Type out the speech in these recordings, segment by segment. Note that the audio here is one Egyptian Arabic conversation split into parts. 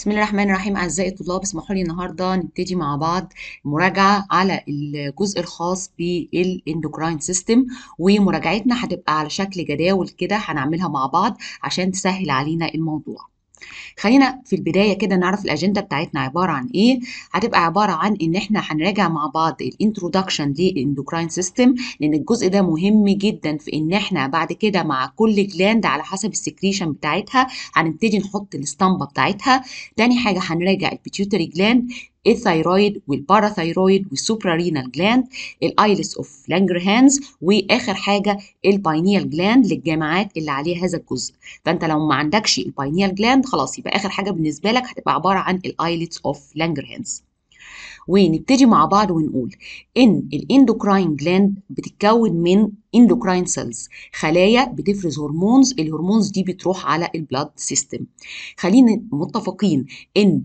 بسم الله الرحمن الرحيم أعزائي الطلاب اسمحوا لي النهاردة نبتدي مع بعض مراجعة على الجزء الخاص بالاندوكراين سيستم ومراجعتنا هتبقى على شكل جداول كده هنعملها مع بعض عشان تسهل علينا الموضوع خلينا في البداية كده نعرف الأجندة بتاعتنا عبارة عن إيه هتبقى عبارة عن إن إحنا هنراجع مع بعض الانترودكشن للاندوكراين سيستم لأن الجزء ده مهم جدا في إن إحنا بعد كده مع كل جلاند على حسب السكريشن بتاعتها هنبتدي نحط الاسطمبة بتاعتها تاني حاجة هنراجع البيتيوتري جلاند الثايرويد والباراثايرويد والسوبرارينال جلاند الايلس اوف لانجرهانز واخر حاجه الباينيال جلاند للجامعات اللي عليها هذا الجزء فانت لو ما عندكش الباينيال جلاند خلاص يبقى اخر حاجه بالنسبه لك هتبقى عباره عن الايلتس اوف لانجرهانز ونبتدي مع بعض ونقول ان الاندوكراين جلاند بتتكون من اندوكراين سيلز خلايا بتفرز هرمونز الهرمونز دي بتروح على البلاد سيستم خلينا متفقين ان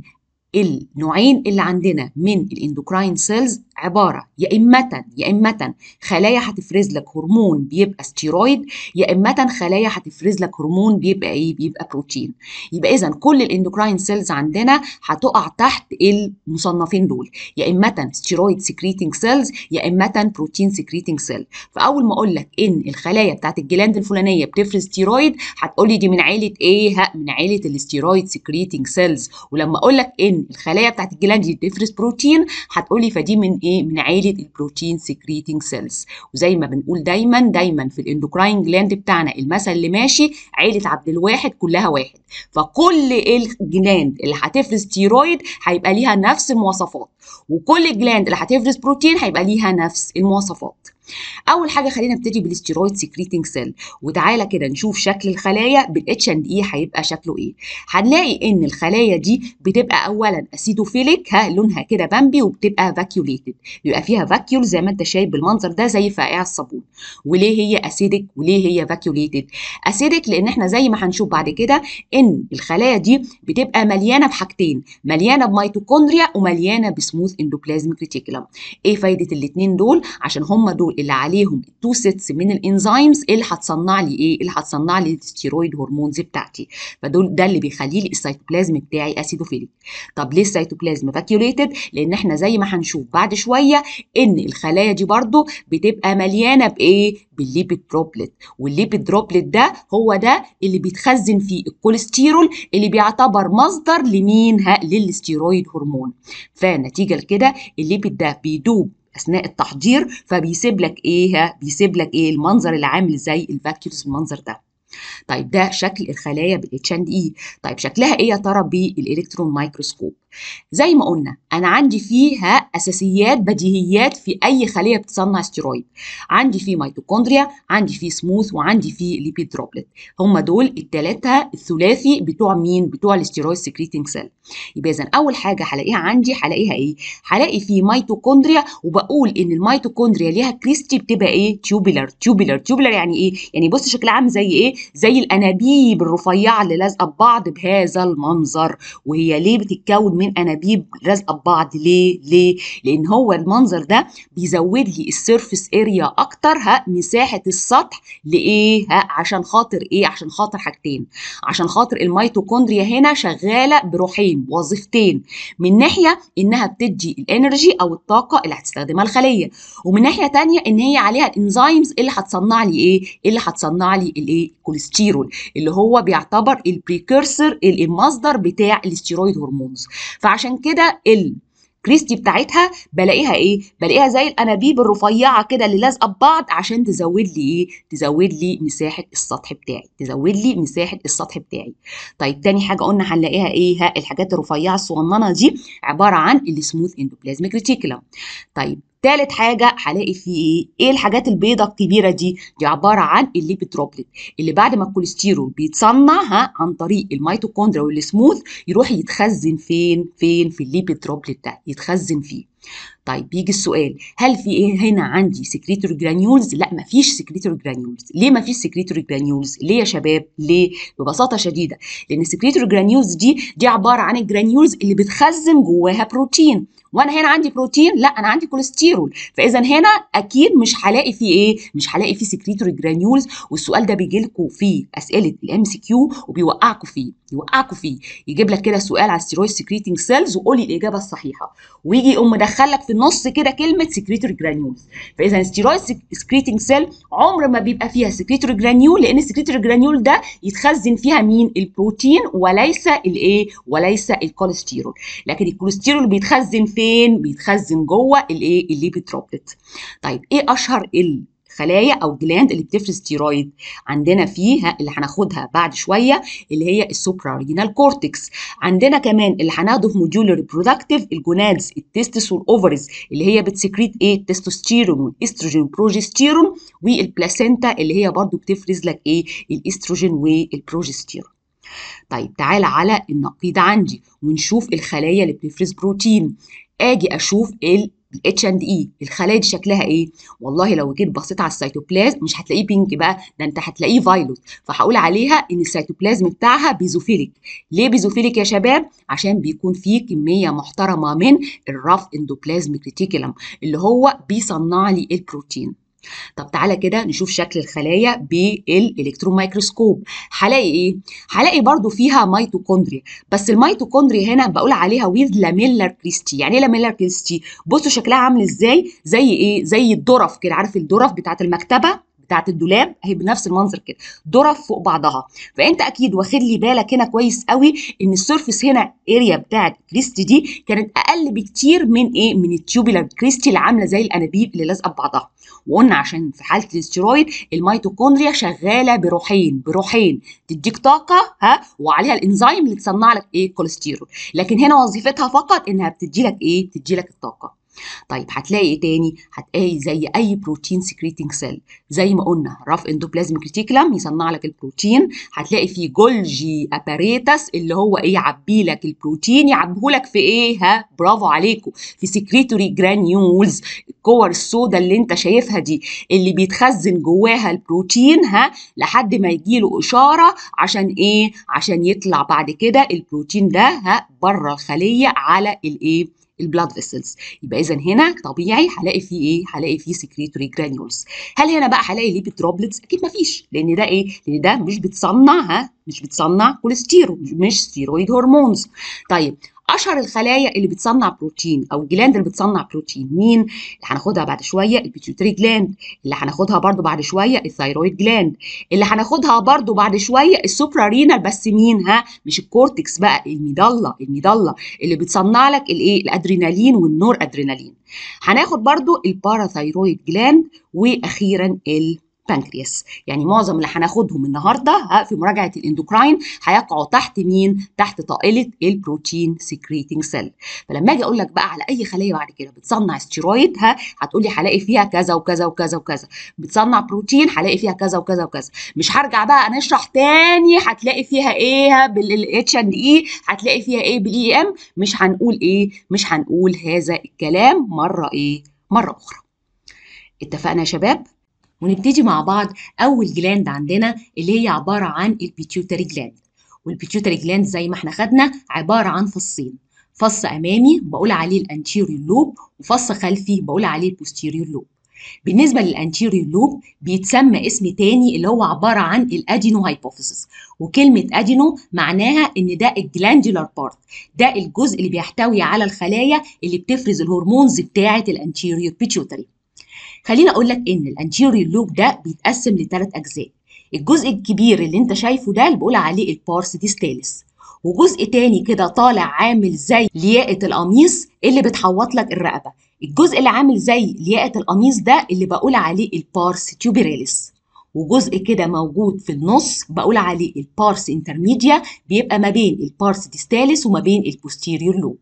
النوعين اللي عندنا من الاندوكراين سيلز عباره يا اما يا اما خلايا هتفرز لك هرمون بيبقى ستيرويد يا اما خلايا هتفرز لك هرمون بيبقى ايه بيبقى بروتين يبقى اذا كل الاندوكراين سيلز عندنا هتقع تحت المصنفين دول يا اما ستيرويد سكريتنج سيلز يا اما بروتين سكريتنج سيل فاول ما اقول لك ان الخلايا بتاعت الجلاند الفلانيه بتفرز ستيرويد هتقول لي دي من عيله ايه ها من عيله الستيرويد سكريتنج سيلز ولما اقول لك ان الخلايا بتاعت الجلاند دي بتفرز بروتين هتقول لي فدي من ايه من عيله البروتين سكريتنج سيلز وزي ما بنقول دايما دايما في الاندوكراين جلاند بتاعنا المثل اللي ماشي عيله عبد الواحد كلها واحد فكل الجلاند اللي هتفرز ستيرويد هيبقى ليها نفس المواصفات وكل الجلاند اللي هتفرز بروتين هيبقى ليها نفس المواصفات اول حاجه خلينا نبتدي بالستيرويد سكريتنج سيل وتعالى كده نشوف شكل الخلايا بالاتش اند اي هيبقى شكله ايه هنلاقي ان الخلايا دي بتبقى اولا اسيدوفيليك ها لونها كده بامبي وبتبقى فاكيوليتد بيبقى فيها فاكيول زي ما انت شايف بالمنظر ده زي فائع الصابون وليه هي اسيدك وليه هي فاكيوليتد اسيدك لان احنا زي ما هنشوف بعد كده ان الخلايا دي بتبقى مليانه بحاجتين مليانه بميتوكوندريا ومليانه بسموث اندوبلازميك ريتيكولم ايه فايده الاثنين دول عشان هم دول اللي عليهم التو سيتس من الانزيمز اللي هتصنع لي ايه اللي هتصنع لي الستيرويد هرمونز بتاعتي فدول ده اللي بيخلي لي السيتوبلازم بتاعي اسيدوفيليك طب ليه السيتوبلازم فاكيوليتد لان احنا زي ما هنشوف بعد شويه ان الخلايا دي برضو بتبقى مليانه بايه بالليبيد دروبلت والليبيد دروبلت ده هو ده اللي بيتخزن فيه الكوليسترول اللي بيعتبر مصدر لمين ها للستيرويد هرمون فنتيجه لكده الليبيد ده بيدوب اثناء التحضير فبيسيب لك ايه بيسيب لك ايه المنظر اللي عامل زي الفاكيولز المنظر ده طيب ده شكل الخلايا بالاتش اند اي طيب شكلها ايه يا ترى بالالكترون مايكروسكوب زي ما قلنا انا عندي فيها اساسيات بديهيات في اي خليه بتصنع ستيرويد عندي فيه ميتوكوندريا عندي فيه سموث وعندي فيه ليبيد دروبلت هم دول الثلاثه الثلاثي بتوع مين بتوع الستيرويد سكريتنج سيل يبقى اذا اول حاجه هلاقيها عندي هلاقيها ايه هلاقي فيه ميتوكوندريا وبقول ان الميتوكوندريا ليها كريستي بتبقى ايه تيوبولار تيوبولار تيوبولار يعني ايه يعني بص شكلها عامل زي ايه زي الانابيب الرفيعه اللي لازقه ببعض بهذا المنظر وهي ليه بتتكون من انابيب لازقه ببعض ليه ليه لان هو المنظر ده بيزود لي السيرفيس اريا اكتر ها مساحه السطح لايه ها عشان خاطر ايه عشان خاطر حاجتين عشان خاطر الميتوكوندريا هنا شغاله بروحين وظيفتين من ناحيه انها بتدي الانرجي او الطاقه اللي هتستخدمها الخليه ومن ناحيه تانية ان هي عليها الانزيمز اللي هتصنع لي ايه اللي هتصنع لي الايه الكوليسترول اللي هو بيعتبر البريكورسور المصدر بتاع الستيرويد هرمونز فعشان كده الكريستي بتاعتها بلاقيها ايه بلاقيها زي الانابيب الرفيعه كده اللي لازقه ببعض عشان تزود لي ايه تزود لي مساحه السطح بتاعي تزود لي مساحه السطح بتاعي طيب تاني حاجه قلنا هنلاقيها ايه ها الحاجات الرفيعه الصغننه دي عباره عن السموث اندوبلازميك ريتيكولم طيب تالت حاجة هلاقي فيه ايه؟ ايه الحاجات البيضة الكبيرة دي؟ دي عبارة عن الليبيد دروبلت اللي بعد ما الكوليسترول بيتصنع ها عن طريق الميتوكوندريا والسموث يروح يتخزن فين؟ فين؟ في الليبيد دروبلت ده يتخزن فيه. طيب بيجي السؤال هل في ايه هنا عندي سكريتوري جرانيولز لا مفيش سكريتوري جرانيولز ليه مفيش سكريتوري جرانيولز ليه يا شباب ليه ببساطه شديده لان السكريتوري جرانيولز دي دي عباره عن الجرانيولز اللي بتخزن جواها بروتين وانا هنا عندي بروتين لا انا عندي كوليسترول فاذا هنا اكيد مش هلاقي فيه ايه مش هلاقي فيه سكريتوري جرانيولز والسؤال ده بيجي لكم في اسئله الام سي كيو وبيوقعكم فيه يوقعكم فيه يجيب لك كده سؤال على ستيرويد سكريتنج سيلز وقولي الاجابه الصحيحه ويجي يقوم مدخلك في النص كده كلمه سكريتوري جرانيولز فاذا ستيرويد سكريتنج سيل عمر ما بيبقى فيها سكريتوري جرانيول لان السكريتوري جرانيول ده يتخزن فيها مين البروتين وليس الايه وليس الكوليسترول لكن الكوليسترول بيتخزن فين بيتخزن جوه الايه الليبيتروبلت طيب ايه اشهر ال خلايا او جلاند اللي بتفرز ستيرويد عندنا فيها اللي هناخدها بعد شويه اللي هي السوبرا رينال كورتكس عندنا كمان اللي هناخده في موديول ريبرودكتيف الجونادز التستس والاوفرز اللي هي بتسكريت ايه التستوستيرون والاستروجين والبروجستيرون والبلاسينتا اللي هي برضو بتفرز لك ايه الاستروجين والبروجستيرون طيب تعالى على النقيض عندي ونشوف الخلايا اللي بتفرز بروتين اجي اشوف ال الاتش اند اي الخلايا دي شكلها ايه والله لو جيت بصيت على السيتوبلازم مش هتلاقيه بينك بقى ده انت هتلاقيه فايلوت فهقول عليها ان السيتوبلازم بتاعها بيزوفيليك ليه بيزوفيليك يا شباب عشان بيكون فيه كميه محترمه من الرف اندوبلازم كريتيكولم اللي هو بيصنع لي البروتين طب تعالى كده نشوف شكل الخلايا بالالكترون مايكروسكوب هلاقي ايه هلاقي برضو فيها ميتوكوندريا بس الميتوكوندريا هنا بقول عليها ويز لاميلر كريستي يعني ايه لاميلر كريستي بصوا شكلها عامل ازاي زي ايه زي الدرف كده عارف الدرف بتاعه المكتبه بتاعت الدولاب اهي بنفس المنظر كده درف فوق بعضها فانت اكيد واخد لي بالك هنا كويس قوي ان السيرفيس هنا اريا بتاعت كريستي دي كانت اقل بكتير من ايه من التيوبولار كريستي اللي عامله زي الانابيب اللي لازقه ببعضها وقلنا عشان في حاله الاسترويد الميتوكوندريا شغاله بروحين بروحين تديك طاقه ها وعليها الانزيم اللي تصنع لك ايه كوليسترول لكن هنا وظيفتها فقط انها بتدي لك ايه بتدي لك الطاقه طيب هتلاقي ايه تاني هتلاقي زي اي بروتين سكريتنج سيل زي ما قلنا راف اندوبلازم كريتيكولم يصنع لك البروتين هتلاقي فيه جولجي اباريتس اللي هو ايه يعبي لك البروتين يعبيه لك في ايه ها برافو عليكم في سكريتوري جرانيولز الكور السوداء اللي انت شايفها دي اللي بيتخزن جواها البروتين ها لحد ما يجيله اشاره عشان ايه عشان يطلع بعد كده البروتين ده ها بره الخليه على الايه البلاد فيسلز يبقى اذا هنا طبيعي هلاقي فيه ايه هلاقي فيه سكريتوري جرانيولز هل هنا بقى هلاقي ليبيد دروبلتس اكيد مفيش لان ده ايه لان ده مش بتصنع ها مش بتصنع كوليسترول مش ستيرويد هرمونز طيب اشهر الخلايا اللي بتصنع بروتين او الجلاند اللي بتصنع بروتين مين اللي هناخدها بعد شويه البيتيوتري جلاند اللي هناخدها برضو بعد شويه الثايرويد جلاند اللي هناخدها برضو بعد شويه السوبرا رينال بس مين ها مش الكورتكس بقى الميدالة الميدالة اللي بتصنع لك الايه الادرينالين والنور ادرينالين هناخد برضو الباراثايرويد جلاند واخيرا ال بانكرياس يعني معظم اللي هناخدهم النهارده في مراجعه الاندوكراين هيقعوا تحت مين تحت طائله البروتين سكريتنج سيل فلما اجي اقول لك بقى على اي خليه بعد كده بتصنع ستيرويد ها هتقول لي هلاقي فيها كذا وكذا وكذا وكذا بتصنع بروتين هلاقي فيها كذا وكذا وكذا مش هرجع بقى نشرح تاني هتلاقي فيها ايه بالاتش اند اي هتلاقي فيها ايه بالاي ام مش هنقول ايه مش هنقول هذا الكلام مره ايه مره اخرى اتفقنا يا شباب ونبتدي مع بعض اول جلاند عندنا اللي هي عباره عن البيتيوتري جلاند والبيتيوتري جلاند زي ما احنا خدنا عباره عن فصين فص امامي بقول عليه الانتيريور لوب وفص خلفي بقول عليه البوستيريور لوب بالنسبه للانتيريور لوب بيتسمى اسم تاني اللي هو عباره عن الادينو هايبوثيسيس وكلمه ادينو معناها ان ده الجلاندولار بارت ده الجزء اللي بيحتوي على الخلايا اللي بتفرز الهرمونز بتاعه الانتيريور بيتيوتري خليني اقول لك ان الانتيريور لوب ده بيتقسم لثلاث اجزاء الجزء الكبير اللي انت شايفه ده اللي بقول عليه البارس ديستاليس وجزء تاني كده طالع عامل زي لياقه القميص اللي بتحوط لك الرقبه الجزء اللي عامل زي لياقه القميص ده اللي بقول عليه البارس تيوبيراليس وجزء كده موجود في النص بقول عليه البارس انترميديا بيبقى ما بين البارس ديستاليس وما بين البوستيريور لوب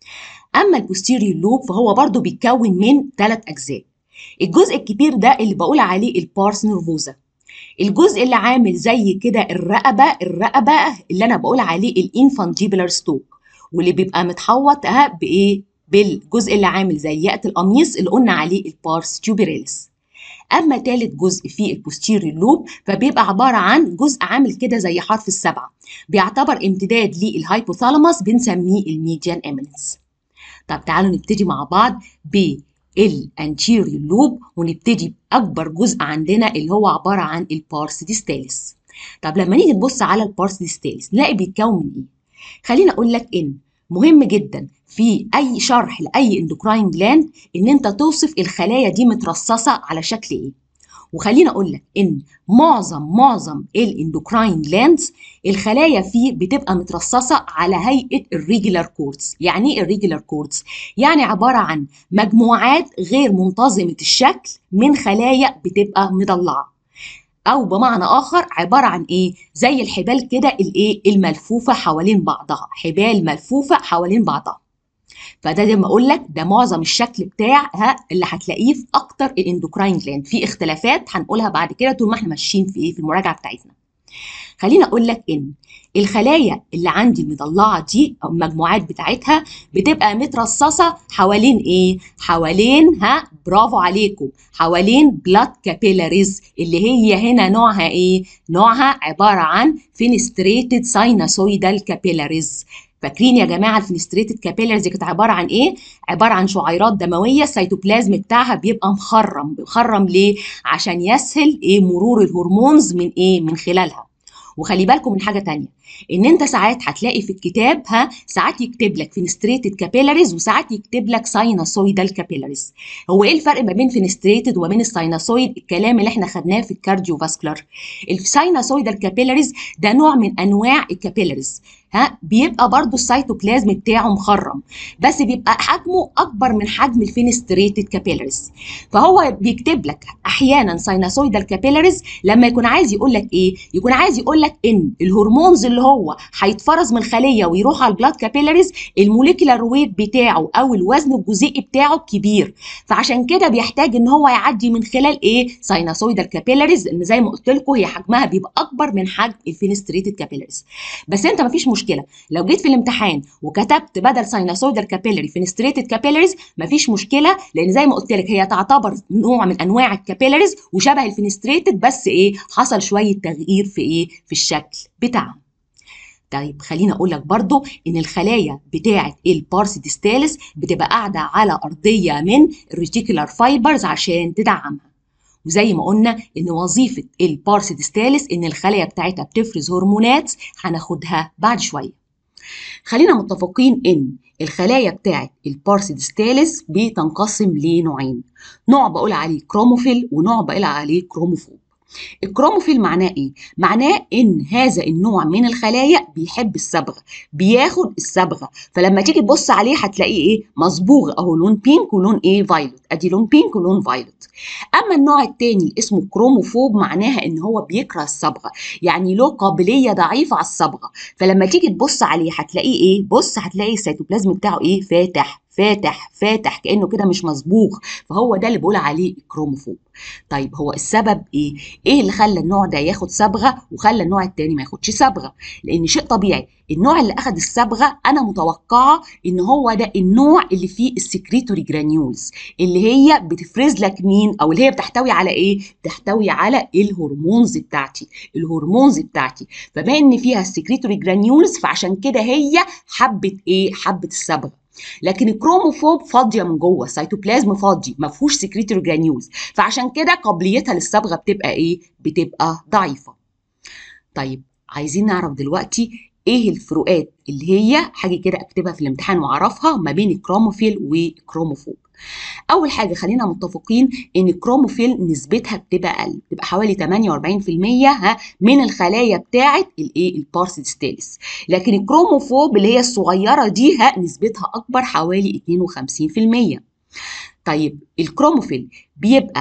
اما البوستيريور لوب فهو برضو بيتكون من ثلاث اجزاء الجزء الكبير ده اللي بقول عليه البارس نيرفوزا الجزء اللي عامل زي كده الرقبه الرقبه اللي انا بقول عليه الانفانتيبولار ستوك واللي بيبقى متحوط بايه بالجزء اللي عامل زي ياقة القميص اللي قلنا عليه البارس تيوبيريلس اما ثالث جزء في البوستيريور لوب فبيبقى عباره عن جزء عامل كده زي حرف السبعه بيعتبر امتداد للهايبوثالاموس بنسميه الميديان امينس طب تعالوا نبتدي مع بعض بالانتيريور لوب ونبتدي باكبر جزء عندنا اللي هو عباره عن البارس ديستاليس طب لما نيجي نبص على البارس ديستاليس نلاقي بيتكون من ايه خليني اقول لك ان مهم جدا في اي شرح لاي اندوكراين جلاند ان انت توصف الخلايا دي مترصصه على شكل ايه وخليني اقول لك ان معظم معظم الاندوكراين جلاندز الخلايا فيه بتبقى مترصصه على هيئه الريجولار كوردز يعني ايه الريجولار كوردز يعني عباره عن مجموعات غير منتظمه الشكل من خلايا بتبقى مضلعه او بمعنى اخر عباره عن ايه زي الحبال كده الايه الملفوفه حوالين بعضها حبال ملفوفه حوالين بعضها فده زي ما اقول لك ده معظم الشكل بتاعها اللي هتلاقيه في اكتر الاندوكراين جلاند في اختلافات هنقولها بعد كده طول ما احنا ماشيين في ايه في المراجعه بتاعتنا خليني اقول لك ان الخلايا اللي عندي المضلعه دي او المجموعات بتاعتها بتبقى مترصصه حوالين ايه حوالين ها برافو عليكم حوالين بلاد كابيلاريز اللي هي هنا نوعها ايه نوعها عباره عن فينستريتد سايناسويدال كابيلاريز فاكرين يا جماعه الفينستريتد كابيلاريز دي كانت عباره عن ايه عباره عن شعيرات دمويه السيتوبلازم بتاعها بيبقى مخرم مخرم ليه عشان يسهل ايه مرور الهرمونز من ايه من خلالها وخلي بالكم من حاجه تانية ان انت ساعات هتلاقي في الكتاب ها ساعات يكتب لك فينستريتد كابيلاريز وساعات يكتب لك سايناسويدال كابيلاريز هو ايه الفرق ما بين فينستريتد وما بين السايناسويد الكلام اللي احنا خدناه في الكارديو فاسكولار السايناسويدال كابيلاريز ده نوع من انواع الكابيلاريز ها بيبقى برضو السيتوبلازم بتاعه مخرم بس بيبقى حجمه اكبر من حجم الفينستريتد كابيلاريز فهو بيكتب لك احيانا سايناسويدال كابيلاريز لما يكون عايز يقول لك ايه يكون عايز يقول لك ان الهرمونز اللي هو هيتفرز من الخليه ويروح على البلاد كابيلاريز الموليكولار ويت بتاعه او الوزن الجزيئي بتاعه كبير فعشان كده بيحتاج ان هو يعدي من خلال ايه سايناسويدال كابيلاريز لان زي ما قلت لكم هي حجمها بيبقى اكبر من حجم الفينستريتد كابيلاريز بس انت مفيش مشكله لو جيت في الامتحان وكتبت بدل سايناسويدال كابيلاري فينستريتد كابيلاريز مفيش مشكله لان زي ما قلت لك هي تعتبر نوع من انواع الكابيلاريز وشبه الفينستريتد بس ايه حصل شويه تغيير في ايه في الشكل بتاعها طيب خليني اقول لك برضو ان الخلايا بتاعه البارس ديستالس بتبقى قاعده على ارضيه من الريتيكولار فايبرز عشان تدعمها وزي ما قلنا ان وظيفه البارس ديستالس ان الخلايا بتاعتها بتفرز هرمونات هناخدها بعد شويه خلينا متفقين ان الخلايا بتاعت البارس ديستالس بتنقسم لنوعين نوع بقول عليه كروموفيل ونوع بقول عليه كروموفوب الكروموفيل معناه ايه؟ معناه ان هذا النوع من الخلايا بيحب الصبغه، بياخد الصبغه، فلما تيجي تبص عليه هتلاقيه ايه؟ مصبوغ اهو لون بينك ولون ايه؟ فايلوت، ادي لون بينك ولون فايلوت. اما النوع الثاني اللي اسمه كروموفوب معناها ان هو بيكره الصبغه، يعني له قابليه ضعيفه على الصبغه، فلما تيجي تبص عليه هتلاقيه ايه؟ بص هتلاقي السيتوبلازم بتاعه ايه؟ فاتح فاتح فاتح كانه كده مش مصبوغ فهو ده اللي بقول عليه الكروموفوب طيب هو السبب ايه ايه اللي خلى النوع ده ياخد صبغه وخلى النوع التاني ما ياخدش صبغه لان شيء طبيعي النوع اللي اخد الصبغه انا متوقعه ان هو ده النوع اللي فيه السكريتوري جرانيولز اللي هي بتفرز لك مين او اللي هي بتحتوي على ايه بتحتوي على الهرمونز بتاعتي الهرمونز بتاعتي فبما ان فيها السكريتوري جرانيولز فعشان كده هي حبت ايه حبت الصبغه لكن الكروموفوب فاضيه من جوه السيتوبلازم فاضي ما فيهوش سكريتوري جرانيولز فعشان كده قابليتها للصبغه بتبقى ايه بتبقى ضعيفه طيب عايزين نعرف دلوقتي ايه الفروقات اللي هي حاجه كده اكتبها في الامتحان واعرفها ما بين الكروموفيل والكروموفوب اول حاجه خلينا متفقين ان الكروموفيل نسبتها بتبقى اقل بتبقى حوالي 48% ها من الخلايا بتاعه الايه البارس ديستاليس لكن الكروموفوب اللي هي الصغيره دي ها نسبتها اكبر حوالي 52% طيب الكروموفيل بيبقى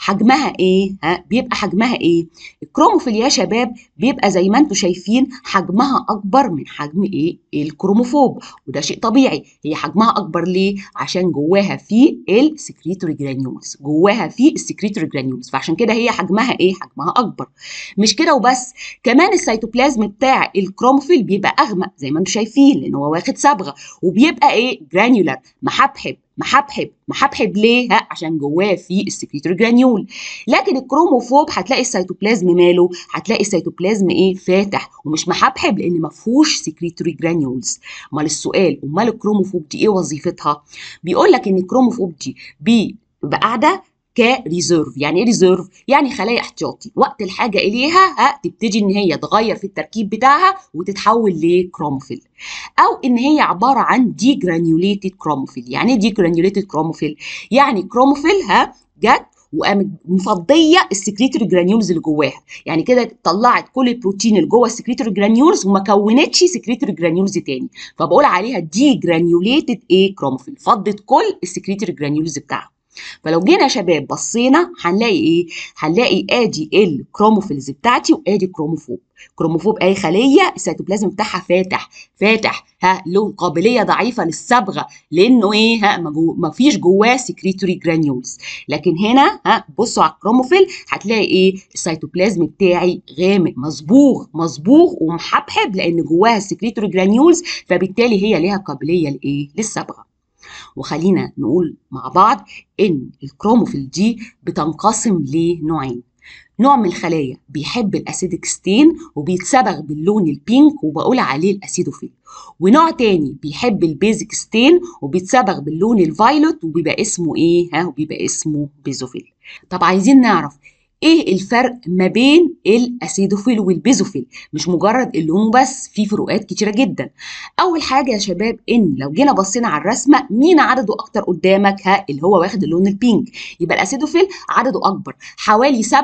حجمها ايه ها بيبقى حجمها ايه الكروموفيل يا شباب بيبقى زي ما انتم شايفين حجمها اكبر من حجم ايه الكروموفوب وده شيء طبيعي هي حجمها اكبر ليه عشان جواها في السكريتوري جرانيولز جواها في السكريتوري جرانيولز فعشان كده هي حجمها ايه حجمها اكبر مش كده وبس كمان السيتوبلازم بتاع الكروموفيل بيبقى اغمق زي ما انتم شايفين لان هو واخد صبغه وبيبقى ايه جرانيولار محبحب محبحب محبحب ليه؟ ها عشان جواه في السكريتوري جرانيول لكن الكروموفوب هتلاقي السيتوبلازم ماله؟ هتلاقي السيتوبلازم ايه؟ فاتح ومش محبحب لان ما فيهوش سكريتوري جرانيولز امال السؤال امال الكروموفوب دي ايه وظيفتها؟ بيقول لك ان الكروموفوب دي بيبقى قاعده كريزيرف يعني ايه ريزيرف يعني خلايا احتياطي وقت الحاجه اليها ها تبتدي ان هي تغير في التركيب بتاعها وتتحول لكروموفيل او ان هي عباره عن دي جرانيوليتد كروموفيل يعني ايه دي جرانيوليتد كروموفيل يعني كروموفيل ها جت وقامت مفضيه السكريتوري جرانيولز اللي جواها يعني كده طلعت كل البروتين اللي جوه السكريتوري جرانيولز وما كونتش سكريتوري جرانيولز تاني فبقول عليها دي جرانيوليتد ايه كروموفيل فضت كل السكريتوري جرانيولز بتاعها فلو جينا يا شباب بصينا هنلاقي ايه هنلاقي ادي الكروموفيلز بتاعتي وادي كروموفوب كروموفوب اي خليه السيتوبلازم بتاعها فاتح فاتح ها له قابليه ضعيفه للصبغه لانه ايه ها ما فيش جواه سكريتوري جرانيولز لكن هنا ها بصوا على الكروموفيل هتلاقي ايه السيتوبلازم بتاعي غامق مصبوغ مصبوغ ومحبحب لان جواها السكريتوري جرانيولز فبالتالي هي ليها قابليه لايه للصبغه وخلينا نقول مع بعض ان الكروموفيل دي بتنقسم لنوعين نوع من الخلايا بيحب الاسيدك ستين وبيتصبغ باللون البينك وبقول عليه الاسيدوفيل ونوع تاني بيحب البيزك ستين وبيتصبغ باللون الفايلوت وبيبقى اسمه ايه ها وبيبقى اسمه بيزوفيل طب عايزين نعرف ايه الفرق ما بين الاسيدوفيل والبيزوفيل مش مجرد اللون بس في فروقات كتيره جدا اول حاجه يا شباب ان لو جينا بصينا على الرسمه مين عدده اكتر قدامك ها اللي هو واخد اللون البينك يبقى الاسيدوفيل عدده اكبر حوالي 37%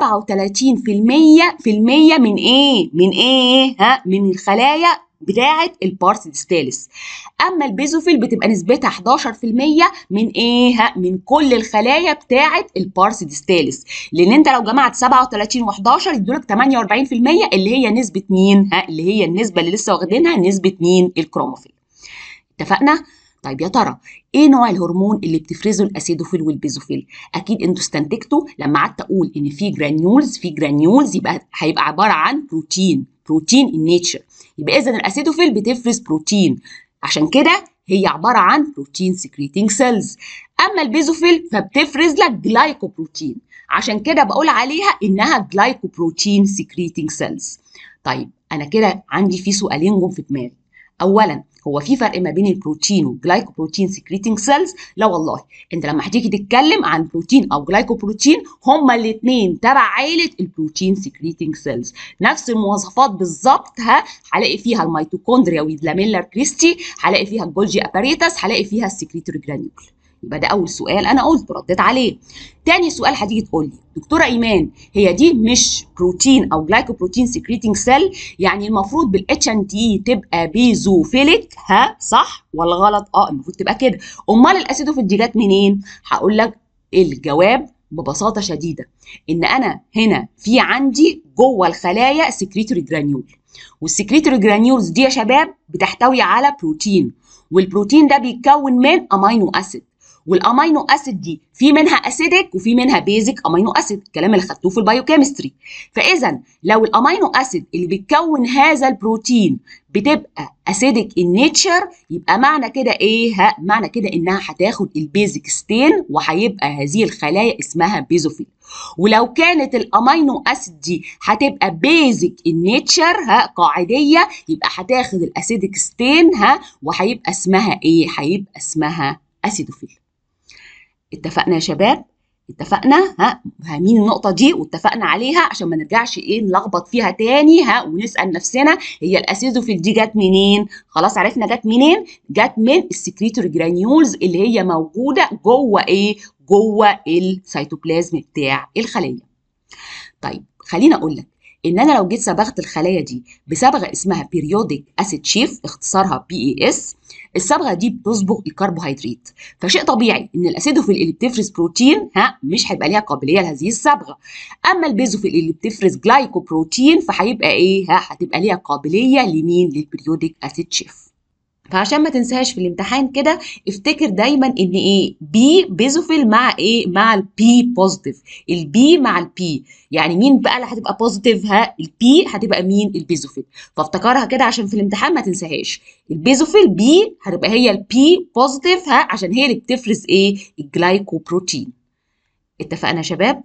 في المية من ايه من ايه ها من الخلايا بتاعه البارس ديستاليس اما البيزوفيل بتبقى نسبتها 11% من ايه من كل الخلايا بتاعه البارس ديستاليس لان انت لو جمعت 37 و11 يدولك 48% اللي هي نسبه مين ها اللي هي النسبه اللي لسه واخدينها نسبه مين الكروموفيل اتفقنا طيب يا ترى ايه نوع الهرمون اللي بتفرزه الاسيدوفيل والبيزوفيل اكيد انتوا استنتجتوا لما قعدت اقول ان في جرانيولز في جرانيولز يبقى هيبقى عباره عن بروتين بروتين ان نيتشر يبقى اذا الاسيدوفيل بتفرز بروتين عشان كده هي عباره عن بروتين سكريتنج سيلز اما البيزوفيل فبتفرز لك جلايكوبروتين عشان كده بقول عليها انها جلايكوبروتين سكريتنج سيلز طيب انا كده عندي في سؤالين جم في دماغي اولا هو في فرق ما بين البروتين والجلايكوبروتين سكريتنج سيلز لا والله انت لما هتيجي تتكلم عن بروتين او جلايكوبروتين هما الاثنين تبع عائله البروتين سكريتنج سيلز نفس المواصفات بالظبط ها هلاقي فيها الميتوكوندريا واللاميلر كريستي هلاقي فيها الجولجي اباريتس هلاقي فيها السكريتوري جرانيول يبقى ده اول سؤال انا قلت رديت عليه تاني سؤال هتيجي تقول لي دكتوره ايمان هي دي مش بروتين او جلايكوبروتين سكريتنج سيل يعني المفروض بالاتش ان تي تبقى بيزوفيليك ها صح ولا غلط اه المفروض تبقى كده امال الاسيدوفيل دي جت منين هقول لك الجواب ببساطه شديده ان انا هنا في عندي جوه الخلايا سكريتوري جرانيول والسكريتوري جرانيولز دي يا شباب بتحتوي على بروتين والبروتين ده بيتكون من امينو اسيد والامينو اسيد دي في منها اسيدك وفي منها بيزك امينو اسيد الكلام اللي خدتوه في البايوكيمستري فاذا لو الامينو اسيد اللي بتكون هذا البروتين بتبقى اسيدك ان نيتشر يبقى معنى كده ايه ها معنى كده انها هتاخد البيزك ستين وهيبقى هذه الخلايا اسمها بيزوفيل ولو كانت الامينو اسيد دي هتبقى بيزك ان نيتشر ها قاعديه يبقى هتاخد الاسيدك ستين ها وهيبقى اسمها ايه هيبقى اسمها اسيدوفيل اتفقنا يا شباب اتفقنا ها فاهمين النقطة دي واتفقنا عليها عشان ما نرجعش ايه نلخبط فيها تاني ها ونسأل نفسنا هي الاسيدوفيل دي جت منين؟ خلاص عرفنا جت منين؟ جت من السكريتوري جرانيولز اللي هي موجودة جوه ايه؟ جوه السيتوبلازم بتاع الخلية. طيب خليني اقول لك ان انا لو جيت صبغت الخلايا دي بصبغه اسمها بيريودك اسيد شيف اختصارها بي اي اس الصبغه دي بتصبغ الكربوهيدرات فشيء طبيعي ان الاسيدوفيل اللي بتفرز بروتين ها مش هيبقى ليها قابليه لهذه الصبغه اما البيزوفيل اللي بتفرز جلايكوبروتين فهيبقى ايه ها هتبقى ليها قابليه لمين للبريودك اسيد شيف فعشان ما تنساش في الامتحان كده افتكر دايما ان ايه بي بيزوفيل مع ايه مع البي بوزيتيف البي مع البي يعني مين بقى اللي هتبقى بوزيتيف ها البي هتبقى مين البيزوفيل فافتكرها كده عشان في الامتحان ما تنساهاش البيزوفيل بي هتبقى هي البي بوزيتيف ها عشان هي اللي بتفرز ايه الجلايكوبروتين اتفقنا يا شباب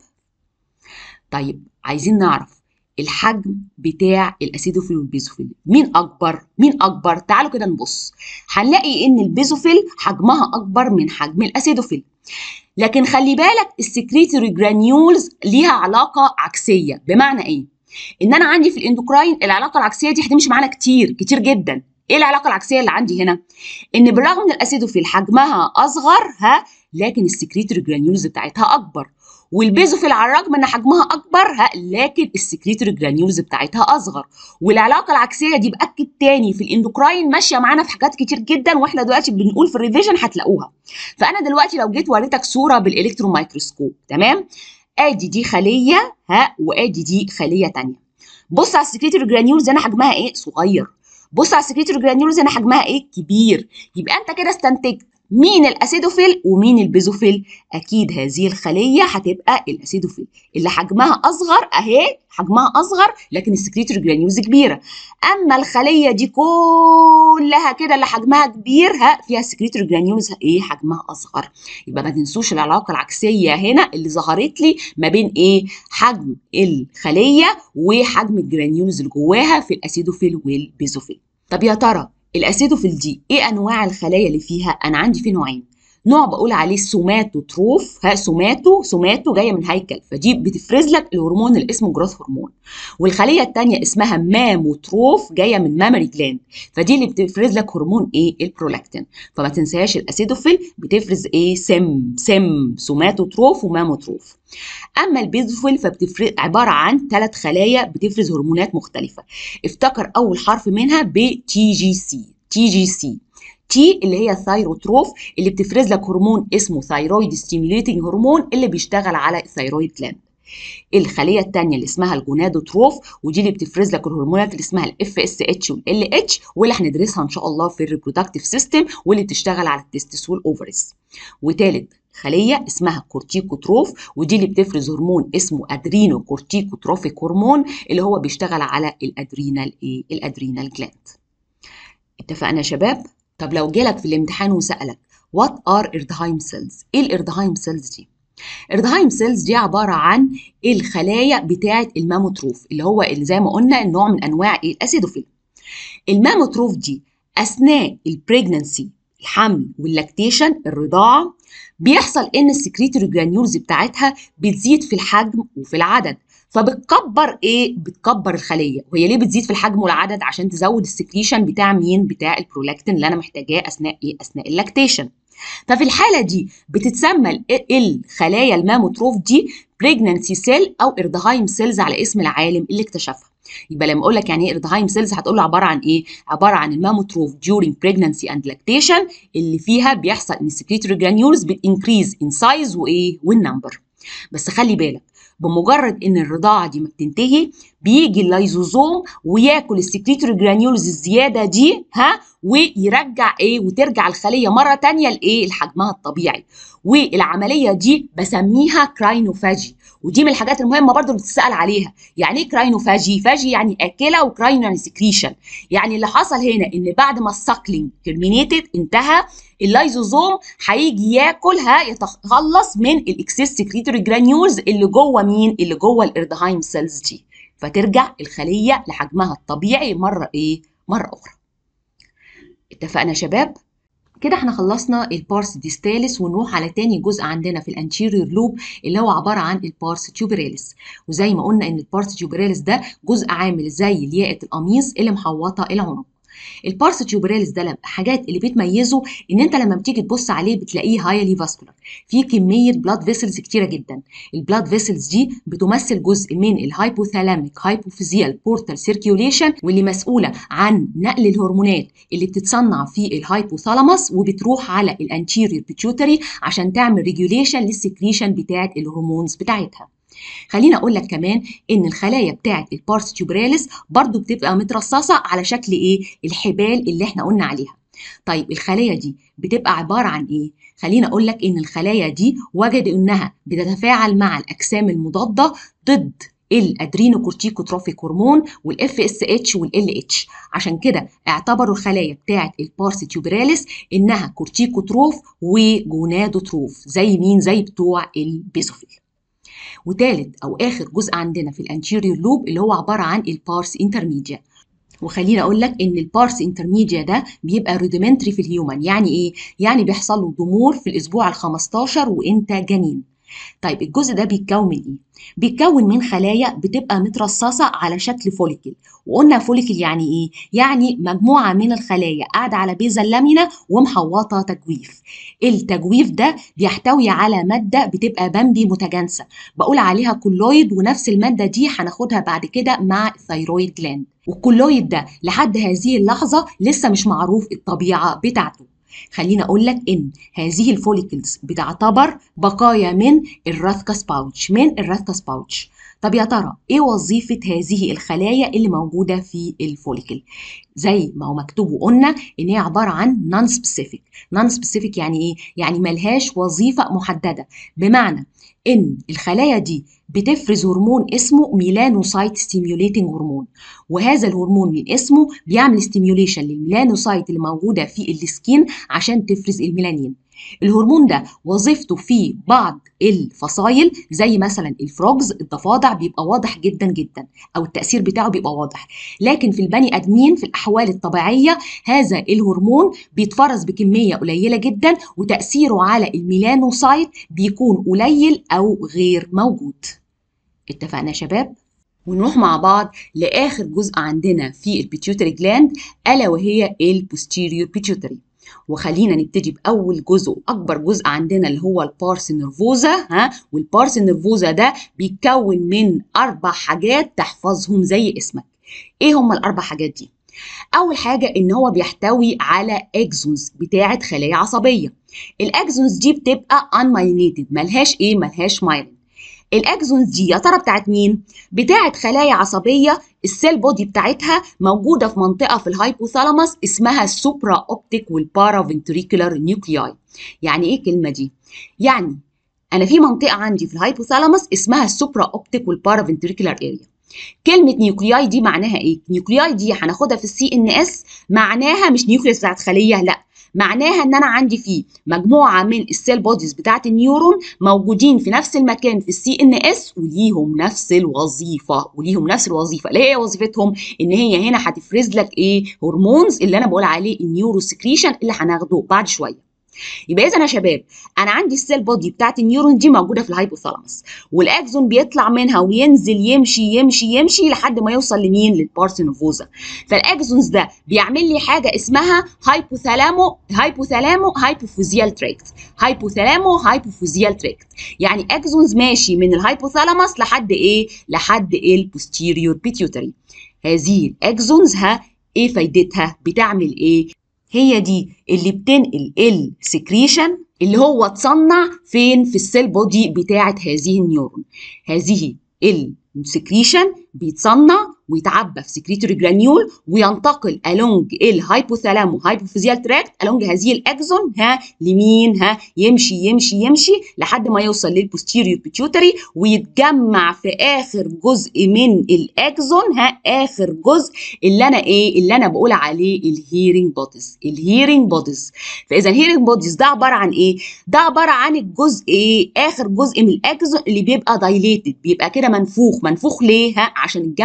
طيب عايزين نعرف الحجم بتاع الاسيدوفيل والبيزوفيل مين اكبر مين اكبر تعالوا كده نبص هنلاقي ان البيزوفيل حجمها اكبر من حجم الاسيدوفيل لكن خلي بالك السكريتوري جرانيولز ليها علاقه عكسيه بمعنى ايه ان انا عندي في الاندوكراين العلاقه العكسيه دي هتمشي معانا كتير كتير جدا ايه العلاقه العكسيه اللي عندي هنا ان بالرغم ان الاسيدوفيل حجمها اصغر ها لكن السكريتوري جرانيولز بتاعتها اكبر والبيزوفيل على الرغم ان حجمها اكبر ها لكن السكريتوري جرانيولز بتاعتها اصغر والعلاقه العكسيه دي باكد تاني في الاندوكراين ماشيه معانا في حاجات كتير جدا واحنا دلوقتي بنقول في الريفيجن هتلاقوها فانا دلوقتي لو جيت وريتك صوره بالالكترون مايكروسكوب تمام ادي دي خليه ها وادي دي خليه تانية بص على السكريتوري جرانيولز هنا حجمها ايه صغير بص على السكريتوري جرانيولز هنا حجمها ايه كبير يبقى انت كده استنتجت مين الاسيدوفيل ومين البيزوفيل اكيد هذه الخليه هتبقى الاسيدوفيل اللي حجمها اصغر اهي حجمها اصغر لكن السكريتوري جرانيولز كبيره اما الخليه دي كلها كده اللي حجمها كبير ها فيها السكريتوري جرانيولز ايه حجمها اصغر يبقى ما تنسوش العلاقه العكسيه هنا اللي ظهرت لي ما بين ايه حجم الخليه وحجم الجرانيولز اللي جواها في الاسيدوفيل والبيزوفيل طب يا ترى الاسيدوفيل دي ايه انواع الخلايا اللي فيها انا عندي في نوعين نوع بقول عليه سوماتوتروف ها سوماتو سوماتو جايه من هيكل فدي بتفرز لك الهرمون اللي اسمه جروث هرمون والخليه الثانيه اسمها ماموتروف جايه من مامري جلاند فدي اللي بتفرز لك هرمون ايه البرولاكتين فما تنساش الاسيدوفيل بتفرز ايه سم سم سوماتوتروف وماموتروف اما البيزوفيل فبتفرز عباره عن ثلاث خلايا بتفرز هرمونات مختلفه افتكر اول حرف منها ب تي جي سي تي جي سي تي اللي هي الثايروتروف اللي بتفرز لك هرمون اسمه ثايرويد ستيميوليتنج هرمون اللي بيشتغل على الثايرويد جلاند الخليه الثانيه اللي اسمها الجونادوتروف ودي اللي بتفرز لك الهرمونات اللي اسمها الاف اس اتش والال اتش واللي هندرسها ان شاء الله في الريبرودكتيف سيستم واللي بتشتغل على التستس والاوفرز وثالث خليه اسمها كورتيكوتروف ودي اللي بتفرز هرمون اسمه ادرينو كورتيكوتروفيك هرمون اللي هو بيشتغل على الادرينال ايه الادرينال جلاند اتفقنا يا شباب طب لو جالك في الامتحان وسالك وات ار اردهايم سيلز ايه الاردهايم سيلز دي اردهايم سيلز دي عباره عن الخلايا بتاعه الماموتروف اللي هو اللي زي ما قلنا النوع من انواع ايه الاسيدوفيل الماموتروف دي اثناء البريجننسي الحمل واللاكتيشن الرضاعه بيحصل ان السكريتوري جرانيولز بتاعتها بتزيد في الحجم وفي العدد فبتكبر ايه بتكبر الخليه وهي ليه بتزيد في الحجم والعدد عشان تزود السكريشن بتاع مين بتاع البرولاكتين اللي انا محتاجاه اثناء ايه اثناء اللاكتيشن ففي الحاله دي بتتسمى الخلايا الماموتروف دي بريجنانسي سيل او اردهايم سيلز على اسم العالم اللي اكتشفها يبقى لما اقول لك يعني ايه اردهايم سيلز هتقول له عباره عن ايه عباره عن الماموتروف during pregnancy and lactation اللي فيها بيحصل ان السكريتوري جرانيولز بتنكريز ان سايز وايه والنمبر بس خلي بالك بمجرد ان الرضاعه دي ما بتنتهي بيجي اللايزوزوم وياكل السكريتوري جرانيولز الزياده دي ها ويرجع ايه وترجع الخليه مره تانية لايه لحجمها الطبيعي والعمليه دي بسميها كراينوفاجي ودي من الحاجات المهمه برضو اللي بتسال عليها يعني ايه كراينوفاجي فاجي يعني اكله وكراينو يعني سكريشن يعني اللي حصل هنا ان بعد ما الساكلينج ترمينيتد انتهى اللايزوزوم هيجي ياكل ها يتخلص من الاكسس سكريتوري جرانيولز اللي جوه مين اللي جوه الاردهايم سيلز دي فترجع الخليه لحجمها الطبيعي مره ايه مره اخرى اتفقنا يا شباب كده احنا خلصنا البارس ديستاليس ونروح على تاني جزء عندنا في الانتيريور لوب اللي هو عباره عن البارس تيوبراليس وزي ما قلنا ان البارس تيوبراليس ده جزء عامل زي لياقه القميص اللي محوطه العنق البارس تيوبراليس ده لما حاجات اللي بتميزه ان انت لما بتيجي تبص عليه بتلاقيه هايلي فاسكولار في كميه بلاد فيسلز كتيره جدا البلاد فيسلز دي بتمثل جزء من الهايبوثالاميك هايبوفيزيال بورتال سيركيوليشن واللي مسؤوله عن نقل الهرمونات اللي بتتصنع في الهايبوثالاموس وبتروح على الانتيريور بيتيوتري عشان تعمل ريجوليشن للسكريشن بتاعه الهرمونز بتاعتها خليني اقول لك كمان ان الخلايا بتاعه البارس تيوبراليس برضو بتبقى مترصصه على شكل ايه الحبال اللي احنا قلنا عليها طيب الخلايا دي بتبقى عباره عن ايه خليني اقول لك ان الخلايا دي وجدوا انها بتتفاعل مع الاجسام المضاده ضد الادرينوكورتيكوتروفيك هرمون والاف اس اتش والال اتش عشان كده اعتبروا الخلايا بتاعه البارس تيوبراليس انها كورتيكوتروف وجونادوتروف زي مين زي بتوع البيزوفيل وتالت او اخر جزء عندنا في الانتيريور لوب اللي هو عباره عن البارس انترميديا وخليني اقول لك ان البارس انترميديا ده بيبقى روديمنتري في الهيومن يعني ايه يعني بيحصل له ضمور في الاسبوع ال15 وانت جنين طيب الجزء ده بيتكون من ايه بيتكون من خلايا بتبقى مترصصه على شكل فوليكل وقلنا فوليكل يعني ايه يعني مجموعه من الخلايا قاعده على بيزا اللامينا ومحوطه تجويف التجويف ده بيحتوي على ماده بتبقى بامبي متجانسه بقول عليها كولويد ونفس الماده دي هناخدها بعد كده مع الثيرويد جلاند والكولويد ده لحد هذه اللحظه لسه مش معروف الطبيعه بتاعته خليني اقول لك ان هذه الفوليكلز بتعتبر بقايا من الراثكاس باوتش من الراثكاس باوتش طب يا ترى ايه وظيفه هذه الخلايا اللي موجوده في الفوليكل زي ما هو مكتوب وقلنا ان هي عباره عن نون سبيسيفيك نون سبيسيفيك يعني ايه يعني ملهاش وظيفه محدده بمعنى ان الخلايا دي بتفرز هرمون اسمه ميلانوسايت ستيميوليتنج هرمون وهذا الهرمون من اسمه بيعمل ستيميوليشن للميلانوسايت اللي موجوده في السكين عشان تفرز الميلانين الهرمون ده وظيفته في بعض الفصائل زي مثلا الفروجز الضفادع بيبقى واضح جدا جدا او التاثير بتاعه بيبقى واضح لكن في البني ادمين في الاحوال الطبيعيه هذا الهرمون بيتفرز بكميه قليله جدا وتاثيره على الميلانوسايت بيكون قليل او غير موجود اتفقنا يا شباب ونروح مع بعض لاخر جزء عندنا في البيتيوتري جلاند الا وهي البوستيريور بيتيوتري وخلينا نبتدي باول جزء اكبر جزء عندنا اللي هو البارس نيرفوزا ها والبارس نيرفوزا ده بيتكون من اربع حاجات تحفظهم زي اسمك ايه هم الاربع حاجات دي اول حاجه ان هو بيحتوي على اكزونز بتاعه خلايا عصبيه الاكزونز دي بتبقى انمايلينيتد ملهاش ايه ملهاش مايلين الاكزونز دي يا ترى بتاعت مين بتاعت خلايا عصبيه السيل بودي بتاعتها موجوده في منطقه في الهايبوثالاموس اسمها السوبرا اوبتيك والبارا فنتريكولار نيوكلياي يعني ايه الكلمه دي يعني انا في منطقه عندي في الهايبوثالاموس اسمها السوبرا اوبتيك والبارا فنتريكولار اريا كلمة نيوكلياي دي معناها ايه؟ نيوكلياي دي هناخدها في السي ان اس معناها مش نيوكليس بتاعت خلية لا معناها ان انا عندي فيه مجموعه من السيل بوديز بتاعه النيورون موجودين في نفس المكان في السي ان اس وليهم نفس الوظيفه وليهم نفس الوظيفه اللي هي وظيفتهم ان هي هنا هتفرز لك ايه هرمونز اللي انا بقول عليه النيورو سكريشن اللي هناخده بعد شويه يبقى اذا يا شباب انا عندي السيل بودي بتاعت النيورون دي موجوده في الهايبوثالاموس والاكزون بيطلع منها وينزل يمشي يمشي يمشي لحد ما يوصل لمين للبارسينوفوزا فالاكزونز ده بيعمل لي حاجه اسمها هايبوثالامو هايبوثالامو هايبوفوزيال تريكت هايبوثالامو هايبوفوزيال تريكت يعني اكزونز ماشي من الهايبوثالاموس لحد ايه لحد البوستيريور بيتيوتري هذه الاكزونز ها ايه فايدتها بتعمل ايه هي دي اللي بتنقل السكريشن اللي هو اتصنع فين في السيل بودي بتاعه هذه النيورون هذه السكريشن بيتصنع ويتعبى في سكريتوري جرانيول وينتقل along الهايبوثالامو هايبوفيزيال تراكت along هذه الاكزون ها لمين ها يمشي يمشي يمشي لحد ما يوصل للبوستيريور بيتيوتري ويتجمع في اخر جزء من الاكزون ها اخر جزء اللي انا ايه اللي انا بقول عليه الهيرنج بوديز الهيرنج بوديز فاذا الهيرنج بوديز ده عباره عن ايه ده عباره عن الجزء ايه اخر جزء من الاكزون اللي بيبقى دايليتد بيبقى كده منفوخ منفوخ ليه ها عشان يتجمع فيه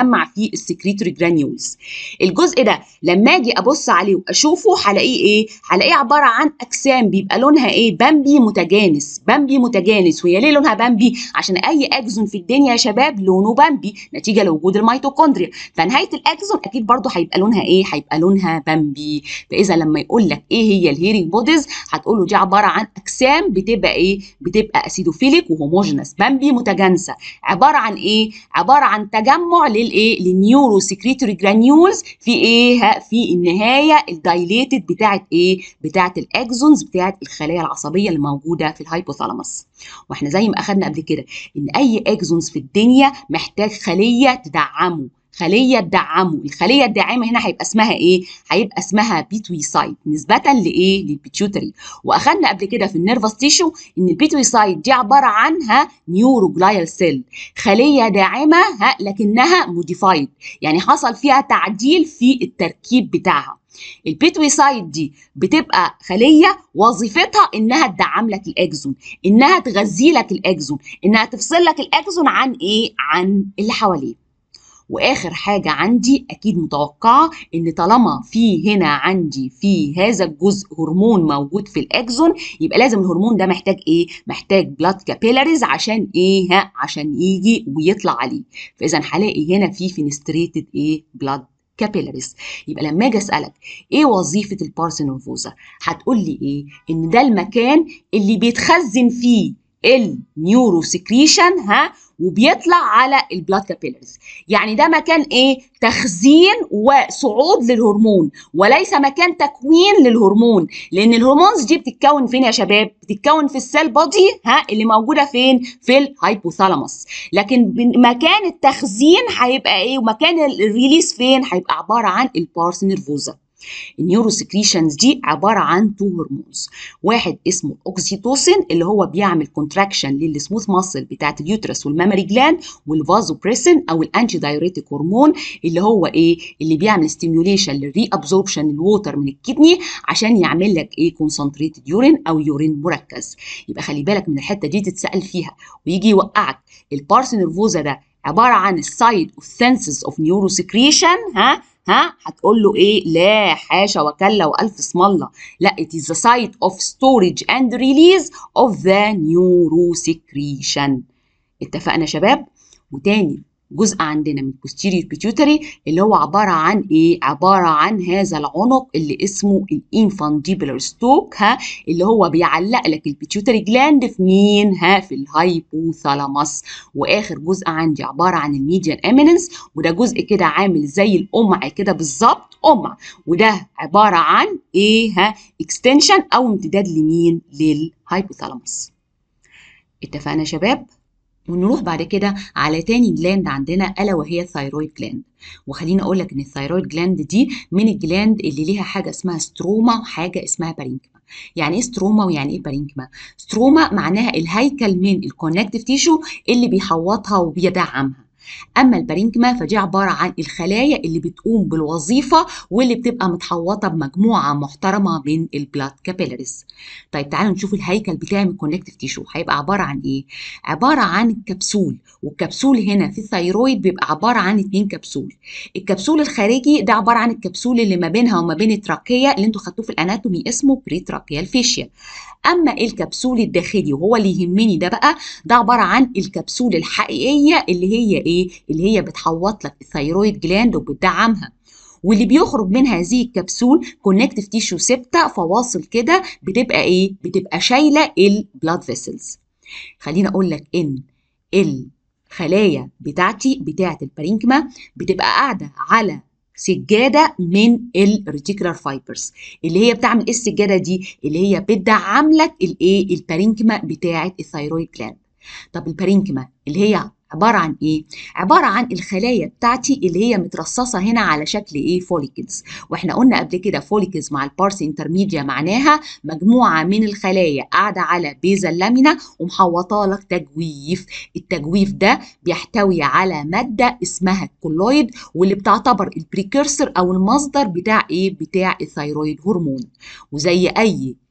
في السكريتوري جرانيولز الجزء ده لما اجي ابص عليه واشوفه هلاقيه ايه هلاقيه عباره عن اجسام بيبقى لونها ايه بامبي متجانس بامبي متجانس وهي ليه لونها بامبي عشان اي اكزون في الدنيا يا شباب لونه بامبي نتيجه لوجود الميتوكوندريا فنهايه الاكزون اكيد برضو هيبقى لونها ايه هيبقى لونها بامبي فاذا لما يقول لك ايه هي الهيرنج بوديز هتقول له دي عباره عن اجسام بتبقى ايه بتبقى اسيدوفيليك وهوموجينس بامبي متجانسه عباره عن ايه عباره عن تجمع للايه للنيورو سكريتوري جرانيولز في ايه في النهايه الدايليتد بتاعه ايه بتاعه الاكزونز بتاعه الخلايا العصبيه اللي موجوده في الهايبوثالاموس واحنا زي ما اخدنا قبل كده ان اي اكزونز في الدنيا محتاج خليه تدعمه خليه تدعمه الخليه الداعمه هنا هيبقى اسمها ايه هيبقى اسمها بيتويسايد نسبه لايه للبيتيوتري واخدنا قبل كده في النيرفس تيشو ان البيتويسايد دي عباره عنها نيوروجلايال سيل خليه داعمه ها لكنها موديفايد يعني حصل فيها تعديل في التركيب بتاعها البيتويسايد دي بتبقى خليه وظيفتها انها تدعم لك الاكزون انها تغذي لك الاكزون انها تفصل لك الاكزون عن ايه عن اللي حواليه واخر حاجه عندي اكيد متوقعه ان طالما في هنا عندي في هذا الجزء هرمون موجود في الاكزون يبقى لازم الهرمون ده محتاج ايه محتاج بلاد كابيلاريز عشان ايه ها عشان يجي ويطلع عليه فاذا هلاقي هنا في فينستريتد ايه بلاد كابيلاريز يبقى لما اجي اسالك ايه وظيفه البارسينوفوزا هتقول لي ايه ان ده المكان اللي بيتخزن فيه النيورو سكريشن ها وبيطلع على البلاد كابيلاريز يعني ده مكان ايه تخزين وصعود للهرمون وليس مكان تكوين للهرمون لان الهرمونز دي بتتكون فين يا شباب بتتكون في السيل بودي ها اللي موجوده فين في الهايبوثالاموس لكن مكان التخزين هيبقى ايه ومكان الريليس فين هيبقى عباره عن البارس نيرفوزا النيورو سكريشنز دي عباره عن تو هرمونز واحد اسمه اوكسيتوسين اللي هو بيعمل كونتراكشن للسموث ماسل بتاعت اليوترس والمامري جلاند والفازوبريسين او الانتي دايوريتيك هرمون اللي هو ايه اللي بيعمل ستيميوليشن للري ابزوربشن الووتر من الكدني عشان يعمل لك ايه كونسنتريتد يورين او يورين مركز يبقى خلي بالك من الحته دي تتسال فيها ويجي يوقعك البارسينرفوزا ده عباره عن السايد اوف سنسز اوف نيورو سكريشن ها ها هتقول له ايه لا حاشا وكلا والف اسم الله لا it is the site of storage and release of the neurosecretion اتفقنا يا شباب وتاني جزء عندنا من posterior pituitary اللي هو عبارة عن ايه عبارة عن هذا العنق اللي اسمه الانفانديبولار ستوك ها اللي هو بيعلق لك البيتيوتري جلاند في مين ها في الهايبوثالاموس واخر جزء عندي عبارة عن الميديان اميننس وده جزء كده عامل زي القمع كده بالظبط قمع وده عبارة عن ايه ها اكستنشن او امتداد لمين للهايبوثالاموس اتفقنا يا شباب ونروح بعد كده على تاني جلاند عندنا الا وهي الثايرويد جلاند وخليني اقول لك ان الثايرويد جلاند دي من الجلاند اللي ليها حاجه اسمها ستروما وحاجه اسمها بارينكما يعني ايه ستروما ويعني ايه بارينكما ستروما معناها الهيكل من الكونكتيف تيشو اللي بيحوطها وبيدعمها اما البارينكما فدي عباره عن الخلايا اللي بتقوم بالوظيفه واللي بتبقى متحوطه بمجموعه محترمه من البلاد كابيلاريز طيب تعالوا نشوف الهيكل بتاعي من الكونكتيف تيشو هيبقى عباره عن ايه عباره عن الكبسول والكبسول هنا في الثيرويد بيبقى عباره عن اتنين كبسول الكبسول الخارجي ده عباره عن الكبسول اللي ما بينها وما بين التراكيه اللي انتوا خدتوه في الاناتومي اسمه بريتراكيال فيشيا اما الكبسول الداخلي وهو اللي يهمني ده بقى ده عباره عن الكبسول الحقيقيه اللي هي ايه اللي هي بتحوط لك الثيرويد جلاند وبتدعمها واللي بيخرج من هذه الكبسول كونكتيف تيشو سبتة فواصل كده بتبقى ايه بتبقى شايله البلاد فيسلز خليني اقول لك ان الخلايا بتاعتي بتاعت البارينكما بتبقى قاعده على سجاده من الريتيكولار فايبرز اللي هي بتعمل ايه السجاده دي اللي هي بتدعم لك الايه البارينكما بتاعه الثيرويد جلاند طب البارينكما اللي هي عبارة عن إيه؟ عبارة عن الخلايا بتاعتي اللي هي مترصصة هنا على شكل إيه؟ فوليكلز، وإحنا قلنا قبل كده فوليكلز مع البارس انترميديا معناها مجموعة من الخلايا قاعدة على بيزا اللامينا ومحوطة لك تجويف، التجويف ده بيحتوي على مادة اسمها الكولويد واللي بتعتبر البريكرسر أو المصدر بتاع إيه؟ بتاع الثيرويد هرمون، وزي أي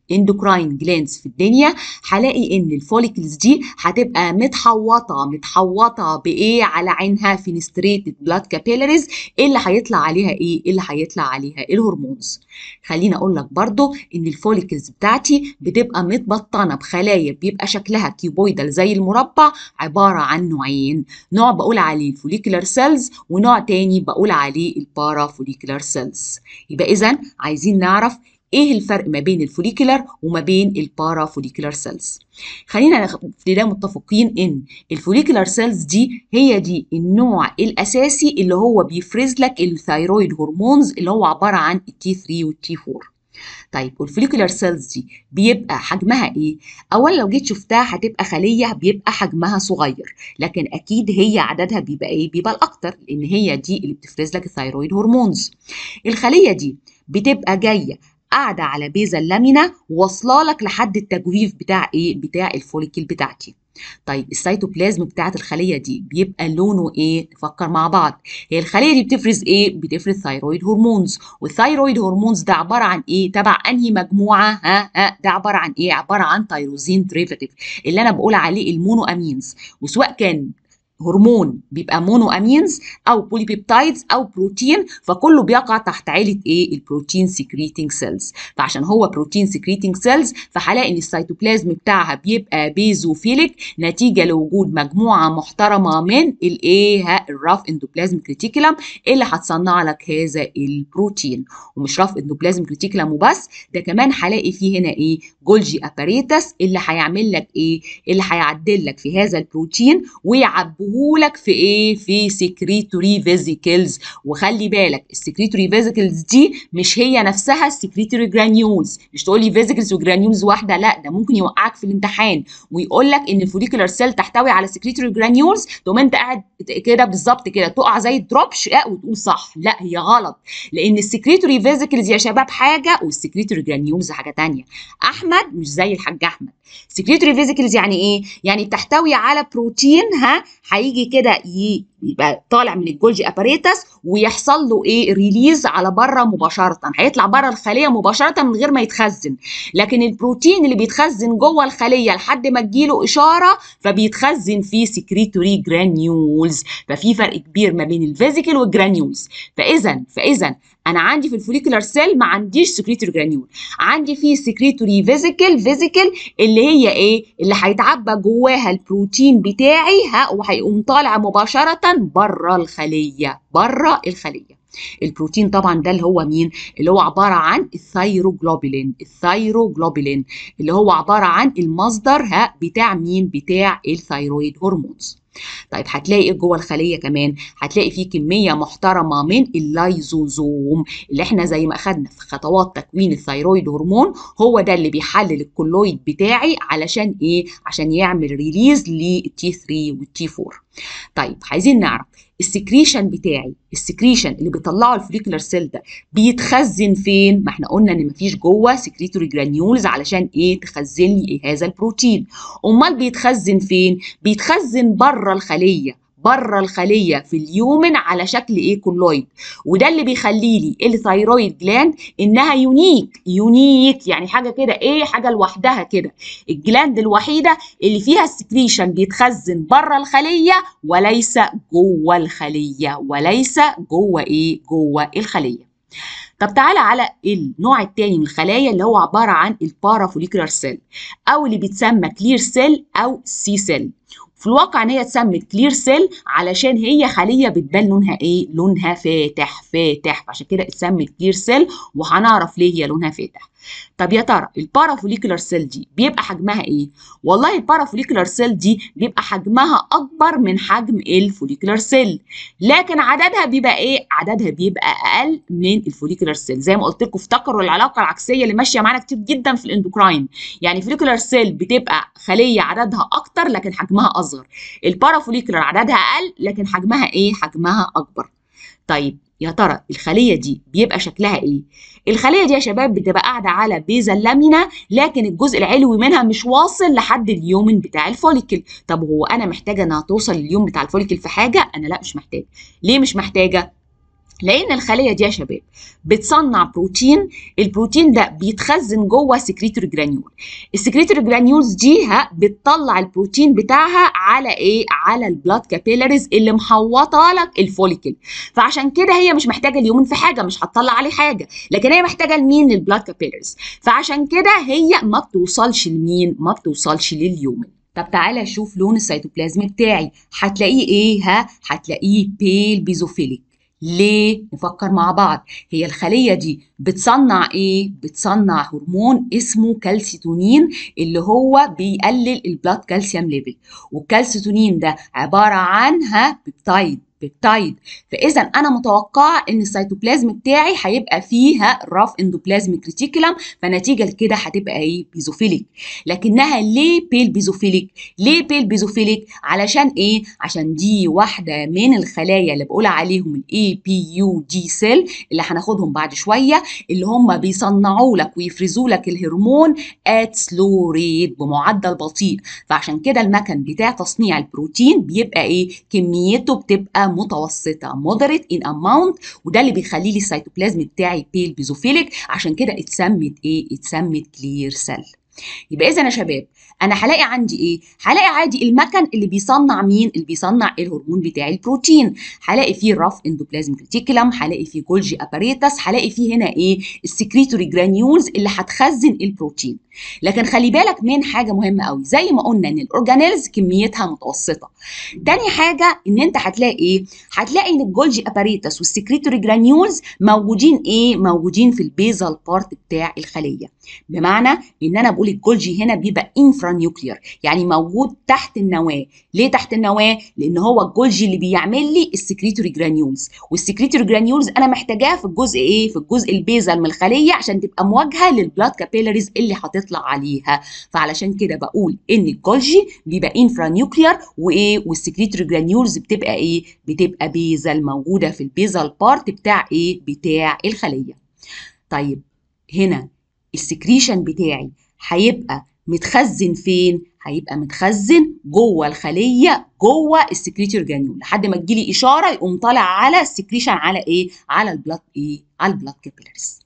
اندوكراين جلانز في الدنيا هلاقي ان الفوليكلز دي هتبقى متحوطه متحوطه بايه على عينها فينستريتد بلاد كابيلاريز اللي هيطلع عليها ايه اللي هيطلع عليها الهرمونز خليني اقول لك برضو ان الفوليكلز بتاعتي بتبقى متبطنه بخلايا بيبقى شكلها كيوبويدال زي المربع عباره عن نوعين نوع بقول عليه الفوليكولار سيلز ونوع تاني بقول عليه البارا فوليكولار سيلز يبقى اذا عايزين نعرف ايه الفرق ما بين الفوليكولار وما بين البارا فوليكولار سيلز خلينا نبتدي متفقين ان الفوليكولار سيلز دي هي دي النوع الاساسي اللي هو بيفرز لك الثايرويد هرمونز اللي هو عباره عن التي 3 والتي 4 طيب والفوليكولار سيلز دي بيبقى حجمها ايه؟ اولا لو جيت شفتها هتبقى خليه بيبقى حجمها صغير لكن اكيد هي عددها بيبقى ايه؟ بيبقى الاكتر لان هي دي اللي بتفرز لك الثايرويد هرمونز. الخليه دي بتبقى جايه قاعده على بيزا اللامينا واصله لك لحد التجويف بتاع ايه؟ بتاع الفوليكل بتاعتي. طيب السيتوبلازم بتاعت الخليه دي بيبقى لونه ايه نفكر مع بعض هي الخليه دي بتفرز ايه بتفرز ثايرويد هرمونز والثايرويد هرمونز ده عباره عن ايه تبع انهي مجموعه ها ها ده عباره عن ايه عباره عن تيروزين ديريفاتيف اللي انا بقول عليه المونو امينز وسواء كان هرمون بيبقى مونو امينز او بوليبيبتايدز او بروتين فكله بيقع تحت عيله ايه البروتين سكريتنج سيلز فعشان هو بروتين سكريتنج سيلز فهلاقي ان السيتوبلازم بتاعها بيبقى بيزوفيليك نتيجه لوجود مجموعه محترمه من الايه الراف اندوبلازم كريتيكولم اللي هتصنع لك هذا البروتين ومش راف اندوبلازم كريتيكولم وبس ده كمان هلاقي فيه هنا ايه جولجي اباريتس اللي هيعمل لك ايه اللي هيعدل لك في هذا البروتين ويعبه لك في ايه في سكريتوري فيزيكلز وخلي بالك السكريتوري فيزيكلز دي مش هي نفسها السكريتوري جرانيولز مش تقول لي فيزيكلز وجرانيولز واحده لا ده ممكن يوقعك في الامتحان ويقول لك ان الفوليكولار سيل تحتوي على سكريتوري جرانيولز تقوم انت قاعد كده بالظبط كده تقع زي الدروبش وتقول صح لا هي غلط لان السكريتوري فيزيكلز يا شباب حاجه والسكريتوري جرانيولز حاجه ثانيه احمد مش زي الحاج احمد سكريتوري فيزيكلز يعني ايه يعني بتحتوي على بروتين ها هيجي كده يبقى طالع من الجولجي اباريتس ويحصل له ايه ريليز على بره مباشره هيطلع بره الخليه مباشره من غير ما يتخزن لكن البروتين اللي بيتخزن جوه الخليه لحد ما تجيله اشاره فبيتخزن في سكريتوري جرانيولز ففي فرق كبير ما بين الفيزيكال والجرانيولز فاذا فاذا انا عندي في الفوليكولار سيل ما عنديش سكريتوري جرانيول عندي في سكريتوري فيزيكال فيزيكال اللي هي ايه اللي هيتعبى جواها البروتين بتاعي ها وهيقوم طالع مباشره بره الخليه بره الخليه البروتين طبعا ده اللي هو مين اللي هو عباره عن الثايروجلوبولين الثايروجلوبولين اللي هو عباره عن المصدر ها بتاع مين بتاع الثايرويد هرمونز طيب هتلاقي ايه جوه الخليه كمان هتلاقي فيه كميه محترمه من اللايزوزوم اللي احنا زي ما اخدنا في خطوات تكوين الثايرويد هرمون هو ده اللي بيحلل الكولويد بتاعي علشان ايه عشان يعمل ريليز للتي 3 والتي 4 طيب عايزين نعرف السكريشن بتاعي السكريشن اللي بيطلعه الفوليكولار سيل ده بيتخزن فين ما احنا قلنا ان مفيش جوه سكريتوري جرانيولز علشان ايه تخزن لي إيه هذا البروتين امال بيتخزن فين بيتخزن بره الخليه بره الخليه في اليومن على شكل ايه كولويد وده اللي بيخلي لي الثايرويد جلاند انها يونيك يونيك يعني حاجه كده ايه حاجه لوحدها كده الجلاند الوحيده اللي فيها السكريشن بيتخزن بره الخليه وليس جوه الخليه وليس جوه ايه جوه الخليه طب تعالى على النوع الثاني من الخلايا اللي هو عباره عن البارافوليكولار سيل او اللي بيتسمى كلير سيل او سي سيل في الواقع ان هي اتسمت كلير سيل علشان هي خليه بتبان لونها ايه لونها فاتح فاتح عشان كده اتسمت كلير سيل وهنعرف ليه هي لونها فاتح طب يا ترى البارافوليكولار سيل دي بيبقى حجمها ايه والله البارافوليكولار سيل دي بيبقى حجمها اكبر من حجم الفوليكولار سيل لكن عددها بيبقى ايه عددها بيبقى اقل من الفوليكولار سيل زي ما قلت لكم افتكروا العلاقه العكسيه اللي ماشيه معانا كتير جدا في الاندوكراين يعني الفوليكولار سيل بتبقى خليه عددها اكتر لكن حجمها اصغر البارافوليكولار عددها اقل لكن حجمها ايه حجمها اكبر طيب يا ترى الخليه دي بيبقى شكلها ايه الخليه دي يا شباب بتبقى قاعده على بيزا اللامينا لكن الجزء العلوي منها مش واصل لحد اليومن بتاع الفوليكل طب هو انا محتاجه انها توصل لليوم بتاع الفوليكل في حاجه انا لا مش محتاجه ليه مش محتاجه لان الخليه دي يا شباب بتصنع بروتين البروتين ده بيتخزن جوه سكريتوري جرانيول السكريتوري جرانيولز دي ها بتطلع البروتين بتاعها على ايه على البلاد كابيلاريز اللي محوطه لك الفوليكل فعشان كده هي مش محتاجه اليومن في حاجه مش هتطلع عليه حاجه لكن هي محتاجه لمين للبلاد كابيلاريز فعشان كده هي ما بتوصلش لمين ما بتوصلش لليومن طب تعالى شوف لون السيتوبلازم بتاعي هتلاقيه ايه ها هتلاقيه بيل بيزوفيليك ليه؟ نفكر مع بعض هي الخلية دي بتصنع ايه؟ بتصنع هرمون اسمه كالسيتونين اللي هو بيقلل البلاد كالسيوم ليفل والكالسيتونين ده عبارة عنها بيبتايد بيبتايد فاذا انا متوقعه ان السيتوبلازم بتاعي هيبقى فيها راف اندوبلازم كريتيكولم فنتيجه لكده هتبقى ايه بيزوفيليك لكنها ليه بيل بيزوفيليك ليه بيل بيزوفيليك علشان ايه عشان دي واحده من الخلايا اللي بقول عليهم الاي بي يو دي سيل اللي هناخدهم بعد شويه اللي هم بيصنعوا لك ويفرزوا لك الهرمون ات سلو ريت بمعدل بطيء فعشان كده المكن بتاع تصنيع البروتين بيبقى ايه كميته بتبقى متوسطه مودريت ان اماونت وده اللي بيخلي لي السيتوبلازم بتاعي بيل بيزوفيليك عشان كده اتسمت ايه اتسمت كلير سيل يبقى اذا يا شباب انا هلاقي عندي ايه هلاقي عادي المكن اللي بيصنع مين اللي بيصنع الهرمون بتاع البروتين هلاقي فيه الرف اندوبلازم ريتيكولم هلاقي فيه جولجي اباريتس هلاقي فيه هنا ايه السكريتوري جرانيولز اللي هتخزن البروتين لكن خلي بالك من حاجه مهمه قوي زي ما قلنا ان الاورجانيلز كميتها متوسطه تاني حاجه ان انت هتلاقي ايه هتلاقي ان الجولجي اباريتس والسكريتوري جرانيولز موجودين ايه موجودين في البيزال بارت بتاع الخليه بمعنى ان انا بقول الجولجي هنا بيبقى انفرا نيوكلير يعني موجود تحت النواه ليه تحت النواه لان هو الجولجي اللي بيعمل لي السكريتوري جرانيولز والسكريتوري جرانيولز انا محتاجاها في الجزء ايه في الجزء البيزل من الخليه عشان تبقى مواجهه للبلاد كابيلاريز اللي هتطلع عليها فعلشان كده بقول ان الجولجي بيبقى انفرا نيوكلير وايه والسكريتوري جرانيولز بتبقى ايه بتبقى بيزل موجوده في البيزل بارت بتاع ايه بتاع الخليه طيب هنا السكريشن بتاعي هيبقى متخزن فين؟ هيبقى متخزن جوه الخليه جوه السكريتور جانيول لحد ما تجيلي اشاره يقوم طالع على السكريشن على ايه؟ على البلاد ايه؟ على البلاد كابيلاريز.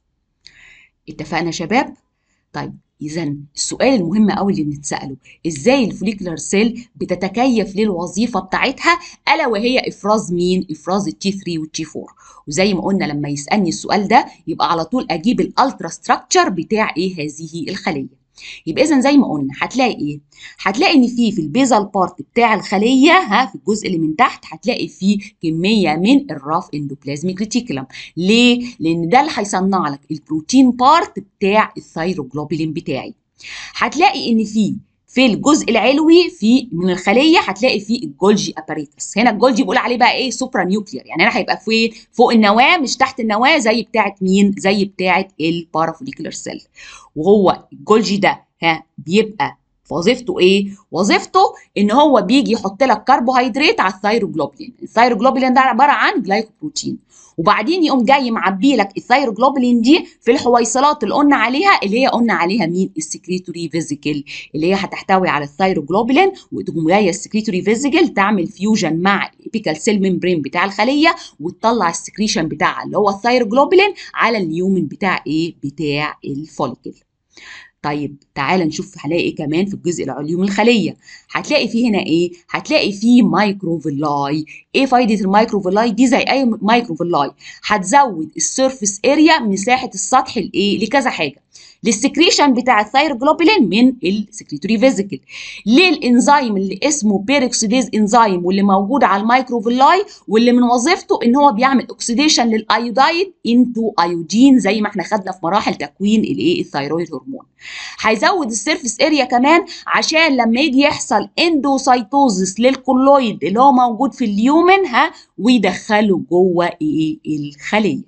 اتفقنا يا شباب؟ طيب اذا السؤال المهم قوي اللي بنتساله ازاي الفوليكولار سيل بتتكيف للوظيفه بتاعتها الا وهي افراز مين افراز التي 3 والتي 4 وزي ما قلنا لما يسالني السؤال ده يبقى على طول اجيب الالترا ستراكشر بتاع ايه هذه الخليه يبقى اذا زي ما قلنا هتلاقي ايه هتلاقي ان في في البيزال بارت بتاع الخليه ها في الجزء اللي من تحت هتلاقي فيه كميه من الراف اندوبلازميك ريتيكولم ليه لان ده اللي هيصنع لك البروتين بارت بتاع الثيروجلوبولين بتاعي هتلاقي ان في في الجزء العلوي في من الخليه هتلاقي فيه الجولجي اباريتس هنا الجولجي بيقول عليه بقى ايه سوبرا نيوكلير يعني هنا هيبقى في فوق النواه مش تحت النواه زي بتاعه مين زي بتاعه البارافوليكولار سيل وهو الجولجي ده ها بيبقى وظيفته ايه؟ وظيفته ان هو بيجي يحط لك كربوهيدرات على الثيروجلوبولين، الثيروجلوبولين ده عباره عن جلايكوبروتين، وبعدين يقوم جاي معبي لك الثيروجلوبولين دي في الحويصلات اللي قلنا عليها اللي هي قلنا عليها مين؟ السكريتوري فيزيكل اللي هي هتحتوي على الثيروجلوبولين وتقوم جايه السكريتوري فيزيكل تعمل فيوجن مع الابيكال سيل ممبرين بتاع الخليه وتطلع السكريشن بتاعها اللي هو الثيروجلوبولين على اليومن بتاع ايه؟ بتاع الفوليكل. طيب تعال نشوف هلاقي ايه كمان في الجزء العلوي من الخليه هتلاقي فيه هنا ايه هتلاقي فيه مايكروفيلاي ايه فايده المايكروفيلاي دي زي اي مايكروفيلاي هتزود السيرفيس اريا مساحه السطح الايه لكذا حاجه للسكريشن بتاع الثيروجلوبولين من السكريتوري فيزيكل للانزيم اللي اسمه بيروكسيديز انزيم واللي موجود على المايكروفيلاي واللي من وظيفته ان هو بيعمل اوكسيديشن للايودايد انتو ايودين زي ما احنا خدنا في مراحل تكوين الايه الثيرويد هرمون هيزود السيرفيس اريا كمان عشان لما يجي يحصل اندوسايتوزس للكولويد اللي هو موجود في اليومن ها ويدخله جوه ايه الخليه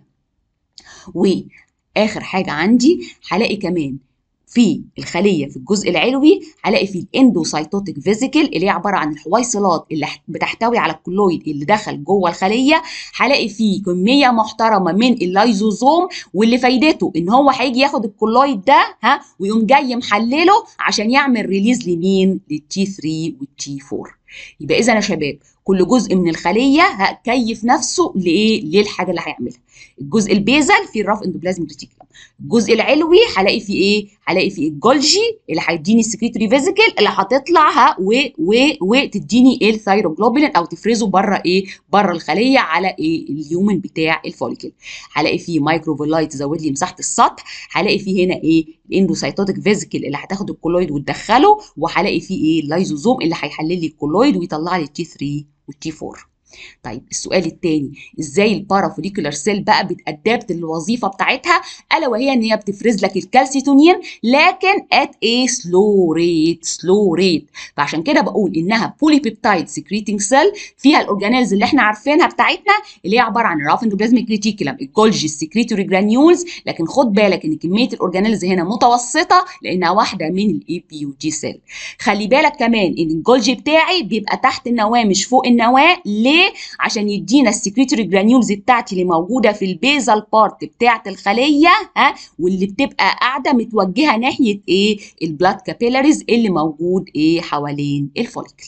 واخر حاجه عندي هلاقي كمان في الخليه في الجزء العلوي هلاقي في الاندوسايتوتيك فيزيكل اللي هي عباره عن الحويصلات اللي بتحتوي على الكولويد اللي دخل جوه الخليه هلاقي فيه كميه محترمه من اللايزوزوم واللي فايدته ان هو هيجي ياخد الكولويد ده ها ويقوم جاي محلله عشان يعمل ريليز لمين للتي 3 والتي 4 يبقى اذا يا شباب كل جزء من الخليه هكيف نفسه لايه للحاجه اللي هيعملها الجزء البيزل في الراف اندوبلازميك ريتيكولم الجزء العلوي هلاقي فيه ايه هلاقي فيه الجولجي اللي هيديني السكريتوري فيزيكل اللي هتطلع ها و و وتديني ايه الثايروجلوبولين او تفرزه بره ايه بره الخليه على ايه اليومن بتاع الفوليكل هلاقي فيه مايكروفيلايت تزود لي مساحه السطح هلاقي فيه هنا ايه الاندوسايتوتيك فيزيكل اللي هتاخد الكولويد وتدخله وهلاقي فيه ايه اللايزوزوم اللي هيحلل لي الكولويد ويطلع لي التي 3 والتي 4 طيب السؤال الثاني ازاي البارافوليكولار سيل بقى بتادبت للوظيفه بتاعتها الا وهي ان هي بتفرز لك الكالسيتونين لكن ات ايه سلو ريت سلو ريت فعشان كده بقول انها بولي بيبتايد سكريتنج سيل فيها الاورجانيلز اللي احنا عارفينها بتاعتنا اللي هي عباره عن الراف اندوبلازميك ريتيكولم الجولجي السكريتوري جرانيولز لكن خد بالك ان كميه الاورجانيلز هنا متوسطه لانها واحده من الاي بي يو جي سيل خلي بالك كمان ان الجولجي بتاعي بيبقى تحت النواه مش فوق النواه ليه عشان يدينا السكريتوري جرانيولز بتاعتي اللي موجوده في البيزال بارت بتاعه الخليه ها واللي بتبقى قاعده متوجهه ناحيه ايه البلاد كابيلاريز اللي موجود ايه حوالين الفوليكل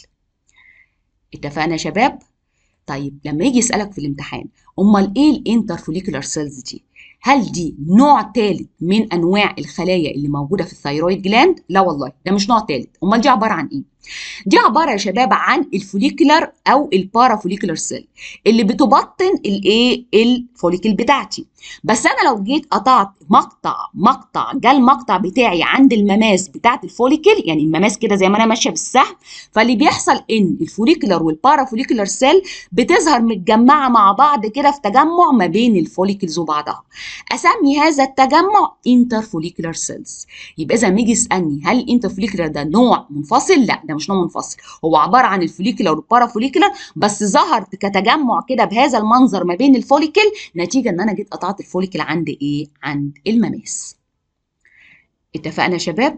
اتفقنا يا شباب طيب لما يجي يسالك في الامتحان امال ايه الانترفوليكولار سيلز دي هل دي نوع ثالث من انواع الخلايا اللي موجوده في الثايرويد جلاند لا والله ده مش نوع ثالث امال دي عباره عن ايه دي عباره يا شباب عن الفوليكولار او البارافوليكولار سيل اللي بتبطن الايه الفوليكل بتاعتي بس انا لو جيت قطعت مقطع مقطع جه المقطع بتاعي عند المماس بتاعت الفوليكل يعني المماس كده زي ما انا ماشيه بالسهم فاللي بيحصل ان الفوليكولار والبارافوليكولار سيل بتظهر متجمعه مع بعض كده في تجمع ما بين الفوليكلز وبعضها اسمي هذا التجمع انترفوليكولار سيلز يبقى اذا لما يجي يسالني هل الانترفوليكولار ده نوع منفصل لا ده مش نوع منفصل هو عباره عن الفوليكولار والبارافوليكولار بس ظهر كتجمع كده بهذا المنظر ما بين الفوليكل نتيجه ان انا جيت قطعت الفوليكل عند ايه عند المماس اتفقنا يا شباب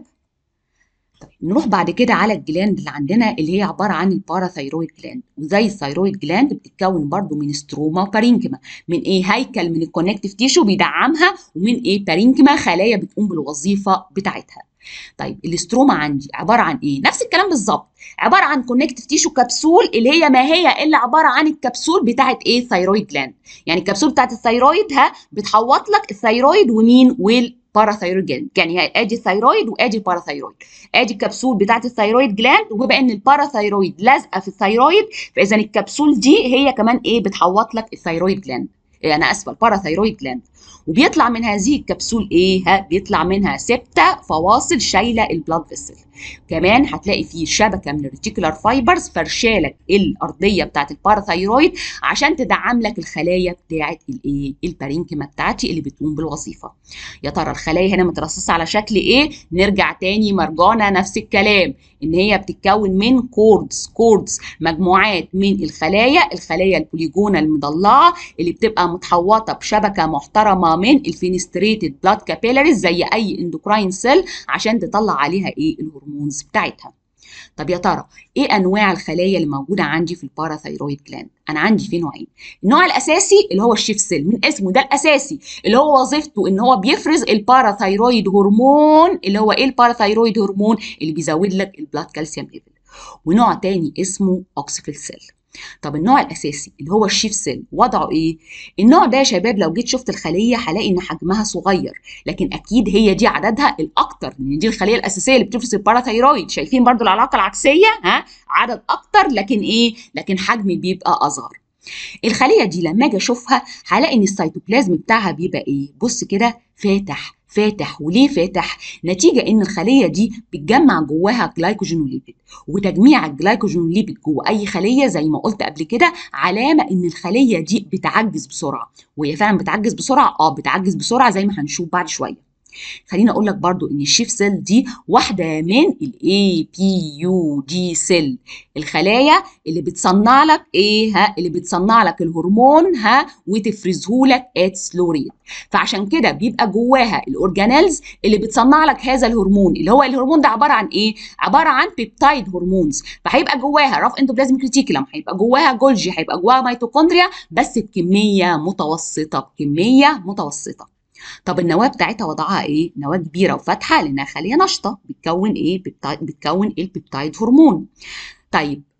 طيب نروح بعد كده على الجلاند اللي عندنا اللي هي عباره عن الباراثايرويد جلاند وزي الثايرويد جلاند بتتكون برضو من ستروما وبارينكما من ايه هيكل من الكونكتيف تيشو بيدعمها ومن ايه بارينكما خلايا بتقوم بالوظيفه بتاعتها طيب الاستروما عندي عباره عن ايه نفس الكلام بالظبط عباره عن كونكتيف تيشو كبسول اللي هي ما هي الا عباره عن الكبسول بتاعت ايه الثايرويد جلاند يعني الكبسول بتاعت الثايرويد ها بتحوط لك الثايرويد ومين وال باراثايرويد جلاند يعني ادي الثايرويد وادي الباراثايرويد ادي الكبسول بتاعت الثايرويد جلاند وبما ان الباراثايرويد لازقه في الثايرويد فاذا الكبسول دي هي كمان ايه بتحوط لك الثايرويد جلاند إيه انا اسفه الباراثايرويد جلاند وبيطلع من هذه الكبسول ايه ها بيطلع منها سبتة فواصل شايله البلاد فيسل كمان هتلاقي فيه شبكه من الريتيكولار فايبرز فرشالك الارضيه بتاعت الباراثايرويد عشان تدعم لك الخلايا بتاعت الايه البارينكيما بتاعتي اللي بتقوم بالوظيفه يا ترى الخلايا هنا مترصصه على شكل ايه نرجع تاني مرجعنا نفس الكلام ان هي بتتكون من كوردز كوردز مجموعات من الخلايا الخلايا البوليجونه المضلعه اللي بتبقى متحوطه بشبكه محترمه من الفينستريتد بلاد كابيلاريز زي اي اندوكراين سيل عشان تطلع عليها ايه الهرمونز بتاعتها طب يا ترى ايه انواع الخلايا اللي موجوده عندي في الباراثايرويد جلاند انا عندي في نوعين النوع الاساسي اللي هو الشيف سيل من اسمه ده الاساسي اللي هو وظيفته ان هو بيفرز الباراثايرويد هرمون اللي هو ايه الباراثايرويد هرمون اللي بيزود لك البلاد كالسيوم ليفل ونوع تاني اسمه اوكسيفيل سيل طب النوع الاساسي اللي هو الشيف سيل وضعه ايه النوع ده يا شباب لو جيت شفت الخليه هلاقي ان حجمها صغير لكن اكيد هي دي عددها الاكتر لان دي الخليه الاساسيه اللي بتفرز الباراثايرويد شايفين برضو العلاقه العكسيه ها عدد اكتر لكن ايه لكن حجم بيبقى اصغر الخليه دي لما اجي اشوفها هلاقي ان السيتوبلازم بتاعها بيبقى ايه بص كده فاتح فاتح وليه فاتح نتيجه ان الخليه دي بتجمع جواها جلايكوجين وليبيد وتجميع الجلايكوجين والليبيد جوه اي خليه زي ما قلت قبل كده علامه ان الخليه دي بتعجز بسرعه وهي فعلا بتعجز بسرعه اه بتعجز بسرعه زي ما هنشوف بعد شويه خليني اقول لك برضو ان الشيف سيل دي واحده من الاي بي يو دي سيل الخلايا اللي بتصنع لك ايه ها اللي بتصنع لك الهرمون ها وتفرزه لك ات سلو ريت فعشان كده بيبقى جواها الاورجانيلز اللي بتصنع لك هذا الهرمون اللي هو الهرمون ده عباره عن ايه عباره عن بيبتايد هرمونز فهيبقى جواها راف اندوبلازميك ريتيكولم هيبقى جواها جولجي هيبقى جواها ميتوكوندريا بس بكميه متوسطه بكميه متوسطه طب النواه بتاعتها وضعها ايه؟ نواه كبيره وفاتحه لانها خليه نشطه بتكون ايه؟ بتكون البيبتايد هرمون. طيب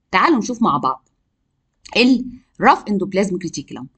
تعالوا نشوف مع بعض الرف اندوبلازميك ريتيكولم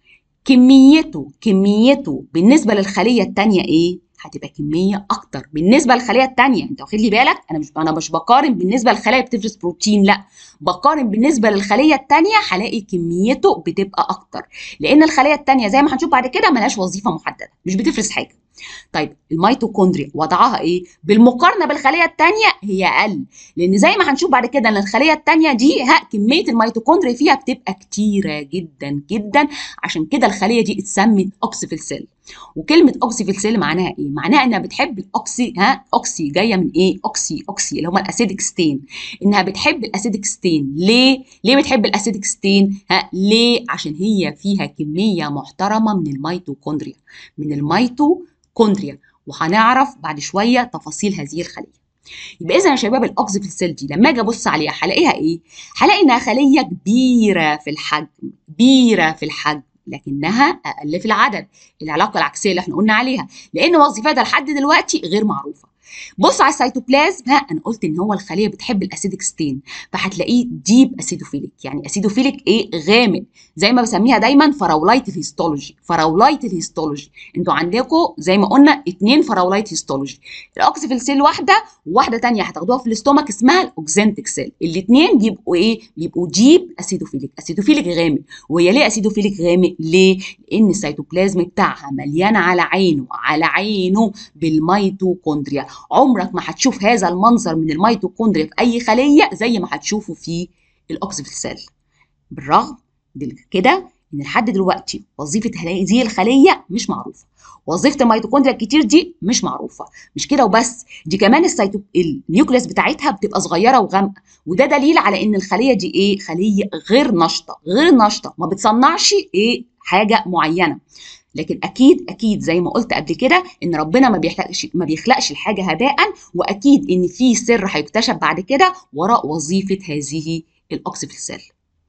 كميته كميته بالنسبه للخليه الثانيه ايه هتبقى كميه اكتر بالنسبه للخليه الثانيه انت واخد لي بالك انا مش انا مش بقارن بالنسبه للخلايا بتفرز بروتين لا بقارن بالنسبه للخليه الثانيه هلاقي كميته بتبقى اكتر لان الخليه الثانيه زي ما هنشوف بعد كده ملهاش وظيفه محدده مش بتفرز حاجه طيب الميتوكوندريا وضعها ايه بالمقارنه بالخليه الثانيه هي اقل لان زي ما هنشوف بعد كده ان الخليه الثانيه دي ها كميه الميتوكوندريا فيها بتبقى كتيره جدا جدا عشان كده الخليه دي اتسمت اوكسيفيل سيل وكلمه اوكسيفيل سيل معناها ايه معناها انها بتحب الاوكسي ها اوكسي جايه من ايه اوكسي اوكسي اللي هم الاسيدك ستين انها بتحب الاسيدك ستين ليه ليه بتحب الاسيدك ستين ها ليه عشان هي فيها كميه محترمه من الميتوكوندريا من الميتو كوندريا وهنعرف بعد شويه تفاصيل هذه الخليه يبقى اذا يا شباب الاوكسيفيل سيل دي لما اجي ابص عليها هلاقيها ايه هلاقي انها خليه كبيره في الحجم كبيره في الحجم لكنها اقل في العدد العلاقه العكسيه اللي احنا قلنا عليها لان وظيفتها لحد دلوقتي غير معروفه بص على السيتوبلازم ها انا قلت ان هو الخليه بتحب الاسيدك ستين فهتلاقيه ديب اسيدوفيليك يعني اسيدوفيليك ايه غامق زي ما بسميها دايما فراولايت الهيستولوجي فراولايت الهيستولوجي انتوا عندكم زي ما قلنا اتنين فراولايت هيستولوجي الاوكسيفيل سيل واحده وواحده ثانيه هتاخدوها في الاستومك اسمها الاوكزنتيك سيل الاثنين بيبقوا ايه بيبقوا ديب اسيدوفيليك اسيدوفيليك غامق وهي ليه اسيدوفيليك غامق ليه لان السيتوبلازم بتاعها مليان على عينه على عينه بالميتوكوندريا عمرك ما هتشوف هذا المنظر من الميتوكوندريا في اي خليه زي ما هتشوفه في الاوكسيفيل سيل بالرغم كده ان لحد دلوقتي وظيفه هذه الخليه مش معروفه وظيفه الميتوكوندريا الكتير دي مش معروفه مش كده وبس دي كمان السيتو النيوكليس بتاعتها بتبقى صغيره وغامقه وده دليل على ان الخليه دي ايه خليه غير نشطه غير نشطه ما بتصنعش ايه حاجه معينه لكن اكيد اكيد زي ما قلت قبل كده ان ربنا ما بيخلقش ما بيخلقش الحاجه هباء واكيد ان في سر هيكتشف بعد كده وراء وظيفه هذه الاوكسيفيل سيل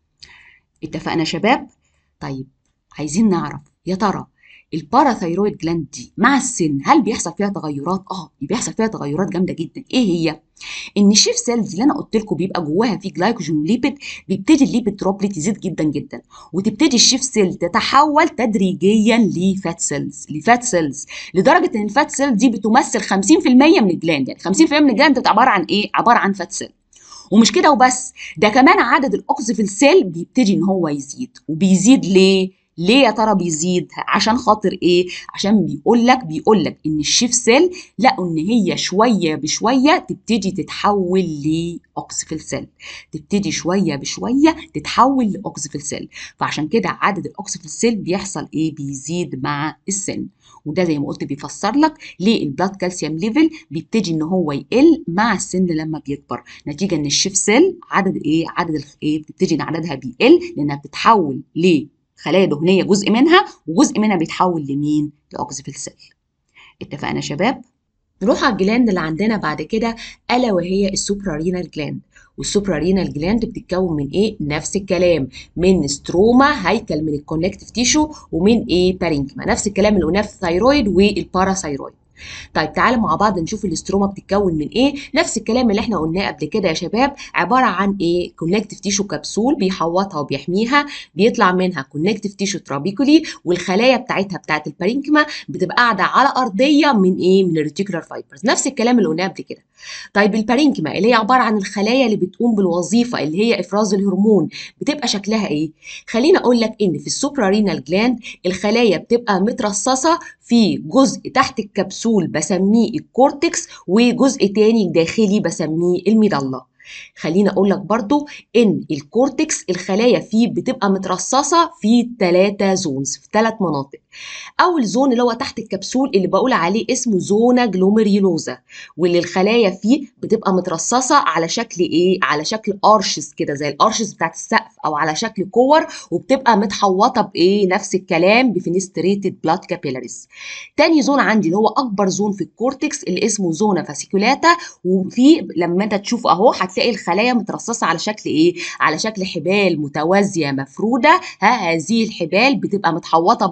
اتفقنا يا شباب طيب عايزين نعرف يا ترى الباراثايرويد جلاند دي مع السن هل بيحصل فيها تغيرات اه بيحصل فيها تغيرات جامده جدا ايه هي ان الشيف سيلز اللي انا قلت لكم بيبقى جواها في جلايكوجين وليبيد بيبتدي الليبيد دروبلت يزيد جدا جدا وتبتدي الشيف سيل تتحول تدريجيا لفات سيلز لفات سيلز لدرجه ان الفات سيل دي بتمثل 50% من الجلاند يعني 50% من الجلاند بتبقى عباره عن ايه عباره عن فات سيل ومش كده وبس ده كمان عدد الاوكسيفيل سيل بيبتدي ان هو يزيد وبيزيد ليه ليه يا ترى بيزيد عشان خاطر ايه عشان بيقول لك بيقول لك ان الشيف سيل لقوا ان هي شويه بشويه تبتدي تتحول لاوكسيفيل سيل تبتدي شويه بشويه تتحول لاوكسيفيل سيل فعشان كده عدد الاوكسيفيل سيل بيحصل ايه بيزيد مع السن وده زي ما قلت بيفسر لك ليه البلاد كالسيوم ليفل بيبتدي ان هو يقل مع السن لما بيكبر نتيجه ان الشيف سيل عدد ايه عدد ايه بتبتدي ان عددها بيقل لانها بتتحول ل خلايا دهنيه جزء منها وجزء منها بيتحول لمين لاوكسيفيل سيل اتفقنا يا شباب نروح على الجلاند اللي عندنا بعد كده الا وهي السوبرارينال جلاند والسوبرارينال جلاند بتتكون من ايه نفس الكلام من ستروما هيكل من الكونكتيف تيشو ومن ايه بارينكما نفس الكلام اللي قلناه في الثايرويد والباراثايرويد طيب تعالوا مع بعض نشوف الاستروما بتتكون من ايه نفس الكلام اللي احنا قلناه قبل كده يا شباب عباره عن ايه كونكتيف تيشو كبسول بيحوطها وبيحميها بيطلع منها كونكتيف تيشو ترابيكولي والخلايا بتاعتها بتاعت البارينكما بتبقى قاعده على ارضيه من ايه من الريتيكولار فايبرز نفس الكلام اللي قلناه قبل كده طيب البارينكما اللي هي عباره عن الخلايا اللي بتقوم بالوظيفه اللي هي افراز الهرمون بتبقى شكلها ايه خليني اقول لك ان في السوبرارينال جلاند الخلايا بتبقى مترصصه في جزء تحت الكبسول بسميه الكورتكس وجزء تاني داخلي بسميه الميدالة خليني اقول لك برضو ان الكورتكس الخلايا فيه بتبقى مترصصه في ثلاثه زونز في ثلاث مناطق اول زون اللي هو تحت الكبسول اللي بقول عليه اسمه زونا جلوميريولوزا واللي الخلايا فيه بتبقى مترصصه على شكل ايه على شكل ارشز كده زي الارشز بتاعت السقف او على شكل كور وبتبقى متحوطه بايه نفس الكلام بفينستريتد بلاد كابيلاريز تاني زون عندي اللي هو اكبر زون في الكورتكس اللي اسمه زونا فاسيكولاتا وفي لما انت تشوف اهو هتلاقي الخلايا مترصصه على شكل ايه على شكل حبال متوازيه مفروده ها هذه الحبال بتبقى متحوطه برضو بايه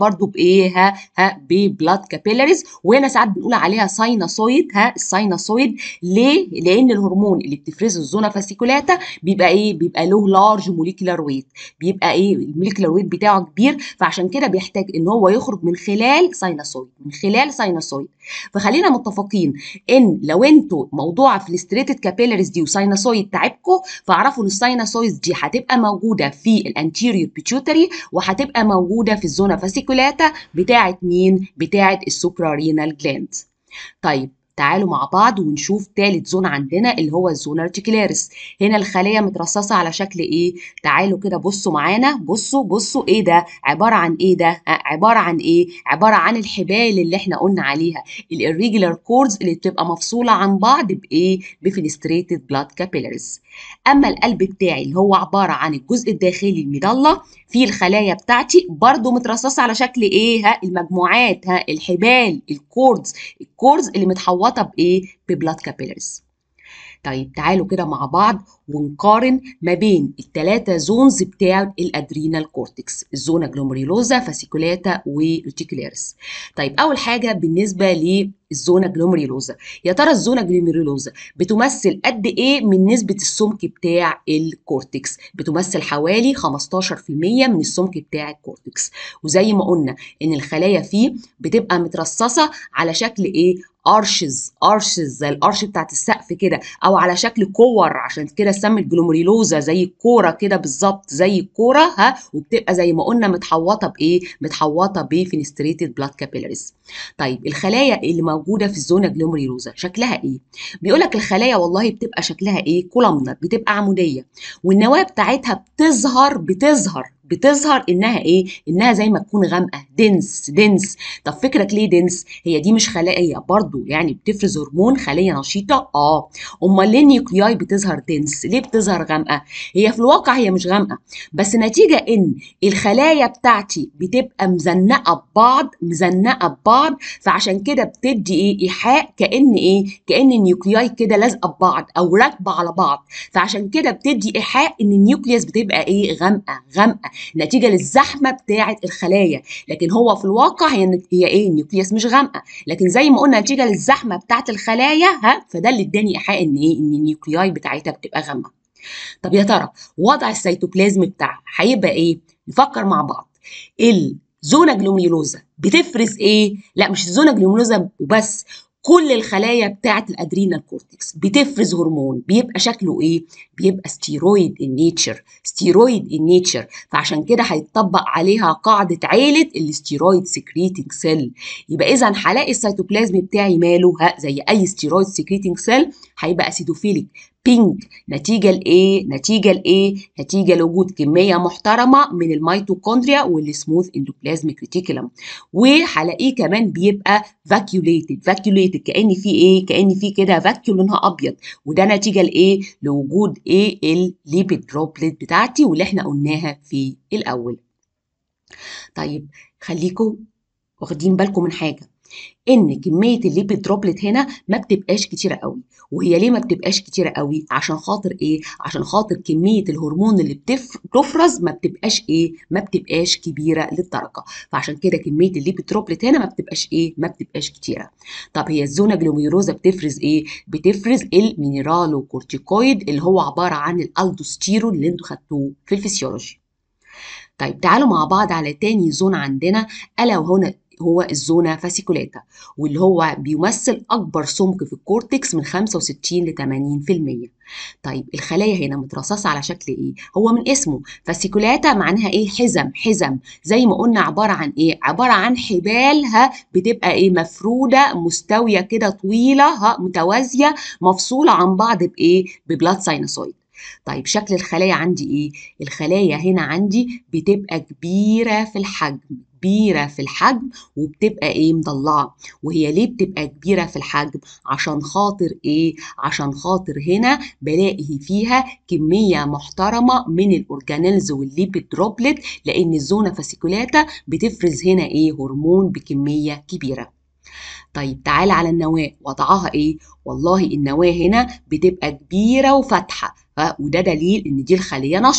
بايه ها ها ببلاد كابيلاريز وهنا ساعات بنقول عليها سايناسويد ها السايناسويد ليه لان الهرمون اللي بتفرزه الزونا فاسيكولاتا بيبقى ايه بيبقى له لارج موليكولار ويت بيبقى ايه الموليكولار ويت بتاعه كبير فعشان كده بيحتاج ان هو يخرج من خلال سايناسويد من خلال سايناسويد فخلينا متفقين ان لو انتوا موضوع في الاستريتد كابيلاريز دي وسايناسويد تعبكم فاعرفوا ان السايناسويد دي هتبقى موجوده في الانتيريور بيتيوتري وهتبقى موجوده في الزونا فاسيكولاتا بتاعه مين بتاعه السوبرارينال جلاند طيب تعالوا مع بعض ونشوف تالت زون عندنا اللي هو الزون ارتيكولاريس هنا الخلايا مترصصه على شكل ايه تعالوا كده بصوا معانا بصوا بصوا ايه ده عباره عن ايه ده عباره عن ايه عباره عن الحبال اللي احنا قلنا عليها الirregular كوردز اللي بتبقى مفصوله عن بعض بايه بفينستريتد بلاد كابيلاريز اما القلب بتاعي اللي هو عباره عن الجزء الداخلي المضله فيه الخلايا بتاعتي برضو مترصصه على شكل ايه ها المجموعات ها الحبال الكوردز الكوردز اللي متحوطه بايه ببلاد كابيلاريز طيب تعالوا كده مع بعض ونقارن ما بين الثلاثه زونز بتاع الادرينال كورتكس الزونا جلوميريلوزا فاسيكولاتا وريتيكولاريس طيب اول حاجه بالنسبه للزونا جلوميريلوزا يا ترى الزونا جلوميريلوزا بتمثل قد ايه من نسبه السمك بتاع الكورتكس بتمثل حوالي 15% من السمك بتاع الكورتكس وزي ما قلنا ان الخلايا فيه بتبقى مترصصه على شكل ايه ارشز ارشز زي الارش بتاعت السقف كده او على شكل كور عشان كده سمت جلوميريلوزا زي الكوره كده بالظبط زي الكوره ها وبتبقى زي ما قلنا متحوطه بايه متحوطه بفينستريتد بلاد كابيلاريز طيب الخلايا اللي موجوده في الزونا جلوميريلوزا شكلها ايه بيقول لك الخلايا والله بتبقى شكلها ايه كولامنر بتبقى عموديه والنواه بتاعتها بتظهر بتظهر بتظهر انها ايه انها زي ما تكون غامقه دنس دنس طب فكرك ليه دنس هي دي مش خلايا برضو يعني بتفرز هرمون خليه نشيطه اه امال ليه النيوكلياي بتظهر دنس ليه بتظهر غامقه هي في الواقع هي مش غامقه بس نتيجه ان الخلايا بتاعتي بتبقى مزنقه ببعض مزنقه ببعض فعشان كده بتدي ايه ايحاء كان ايه كان النيوكلياي كده لازقه ببعض او راكبه على بعض فعشان كده بتدي ايحاء ان النيوكليوس بتبقى ايه غامقه غامقه نتيجه للزحمه بتاعه الخلايا لكن هو في الواقع هي هي ايه النيوكليوس مش غامقه لكن زي ما قلنا نتيجه للزحمه بتاعه الخلايا ها فده اللي اداني ايحاء ان ايه ان النيوكلياي بتاعتها بتبقى غامقه طب يا ترى وضع السيتوبلازم بتاعها هيبقى ايه نفكر مع بعض الزونا جلوميولوزا بتفرز ايه لا مش الزونا جلوميولوزا وبس كل الخلايا بتاعه الادرينال كورتكس بتفرز هرمون بيبقى شكله ايه بيبقى ستيرويد ان نيتشر ستيرويد ان نيتشر فعشان كده هيتطبق عليها قاعده عيله الستيرويد سكريتنج سيل يبقى اذا هلاقي السيتوبلازم بتاعي ماله ها زي اي ستيرويد سكريتنج سيل هيبقى اسيدوفيليك بينك نتيجة لإيه؟ نتيجة لإيه؟ نتيجة لوجود كمية محترمة من الميتوكوندريا والسموث اندوبلازميك ريتيكولم وهلاقيه كمان بيبقى فاكيوليتد فاكيوليتد كأن في إيه؟ كأن في كده فاكيول لونها أبيض وده نتيجة لإيه؟ لوجود إيه؟ الليبيد دروبلت بتاعتي واللي إحنا قلناها في الأول. طيب خليكم واخدين بالكم من حاجة ان كميه الليبيد دروبلت هنا ما بتبقاش كتيره قوي وهي ليه ما بتبقاش كتيره قوي عشان خاطر ايه عشان خاطر كميه الهرمون اللي بتفرز ما بتبقاش ايه ما بتبقاش كبيره للدرجه فعشان كده كميه الليبيد دروبلت هنا ما بتبقاش ايه ما بتبقاش كتيره طب هي الزونا جلوميروزا بتفرز ايه بتفرز المينرالو كورتيكويد اللي هو عباره عن الالدوستيرون اللي انتوا خدتوه في الفسيولوجي طيب تعالوا مع بعض على تاني زون عندنا الا وهنا هو الزونا فاسيكولاتا واللي هو بيمثل أكبر سمك في الكورتكس من 65 ل 80% طيب الخلايا هنا مترصصة على شكل إيه؟ هو من اسمه فاسيكولاتا معناها إيه؟ حزم حزم زي ما قلنا عبارة عن إيه؟ عبارة عن حبالها بتبقى إيه؟ مفرودة مستوية كده طويلة ها متوازية مفصولة عن بعض بإيه؟ ببلاد ساينوسويد طيب شكل الخلايا عندي ايه الخلايا هنا عندي بتبقى كبيره في الحجم كبيره في الحجم وبتبقى ايه مضلعه وهي ليه بتبقى كبيره في الحجم عشان خاطر ايه عشان خاطر هنا بلاقي فيها كميه محترمه من الاورجانيلز والليبيد دروبلت لان الزونا فاسيكولاتا بتفرز هنا ايه هرمون بكميه كبيره طيب تعالى على النواه وضعها ايه والله النواه هنا بتبقى كبيره وفاتحه وده دليل ان دي الخليه نشطه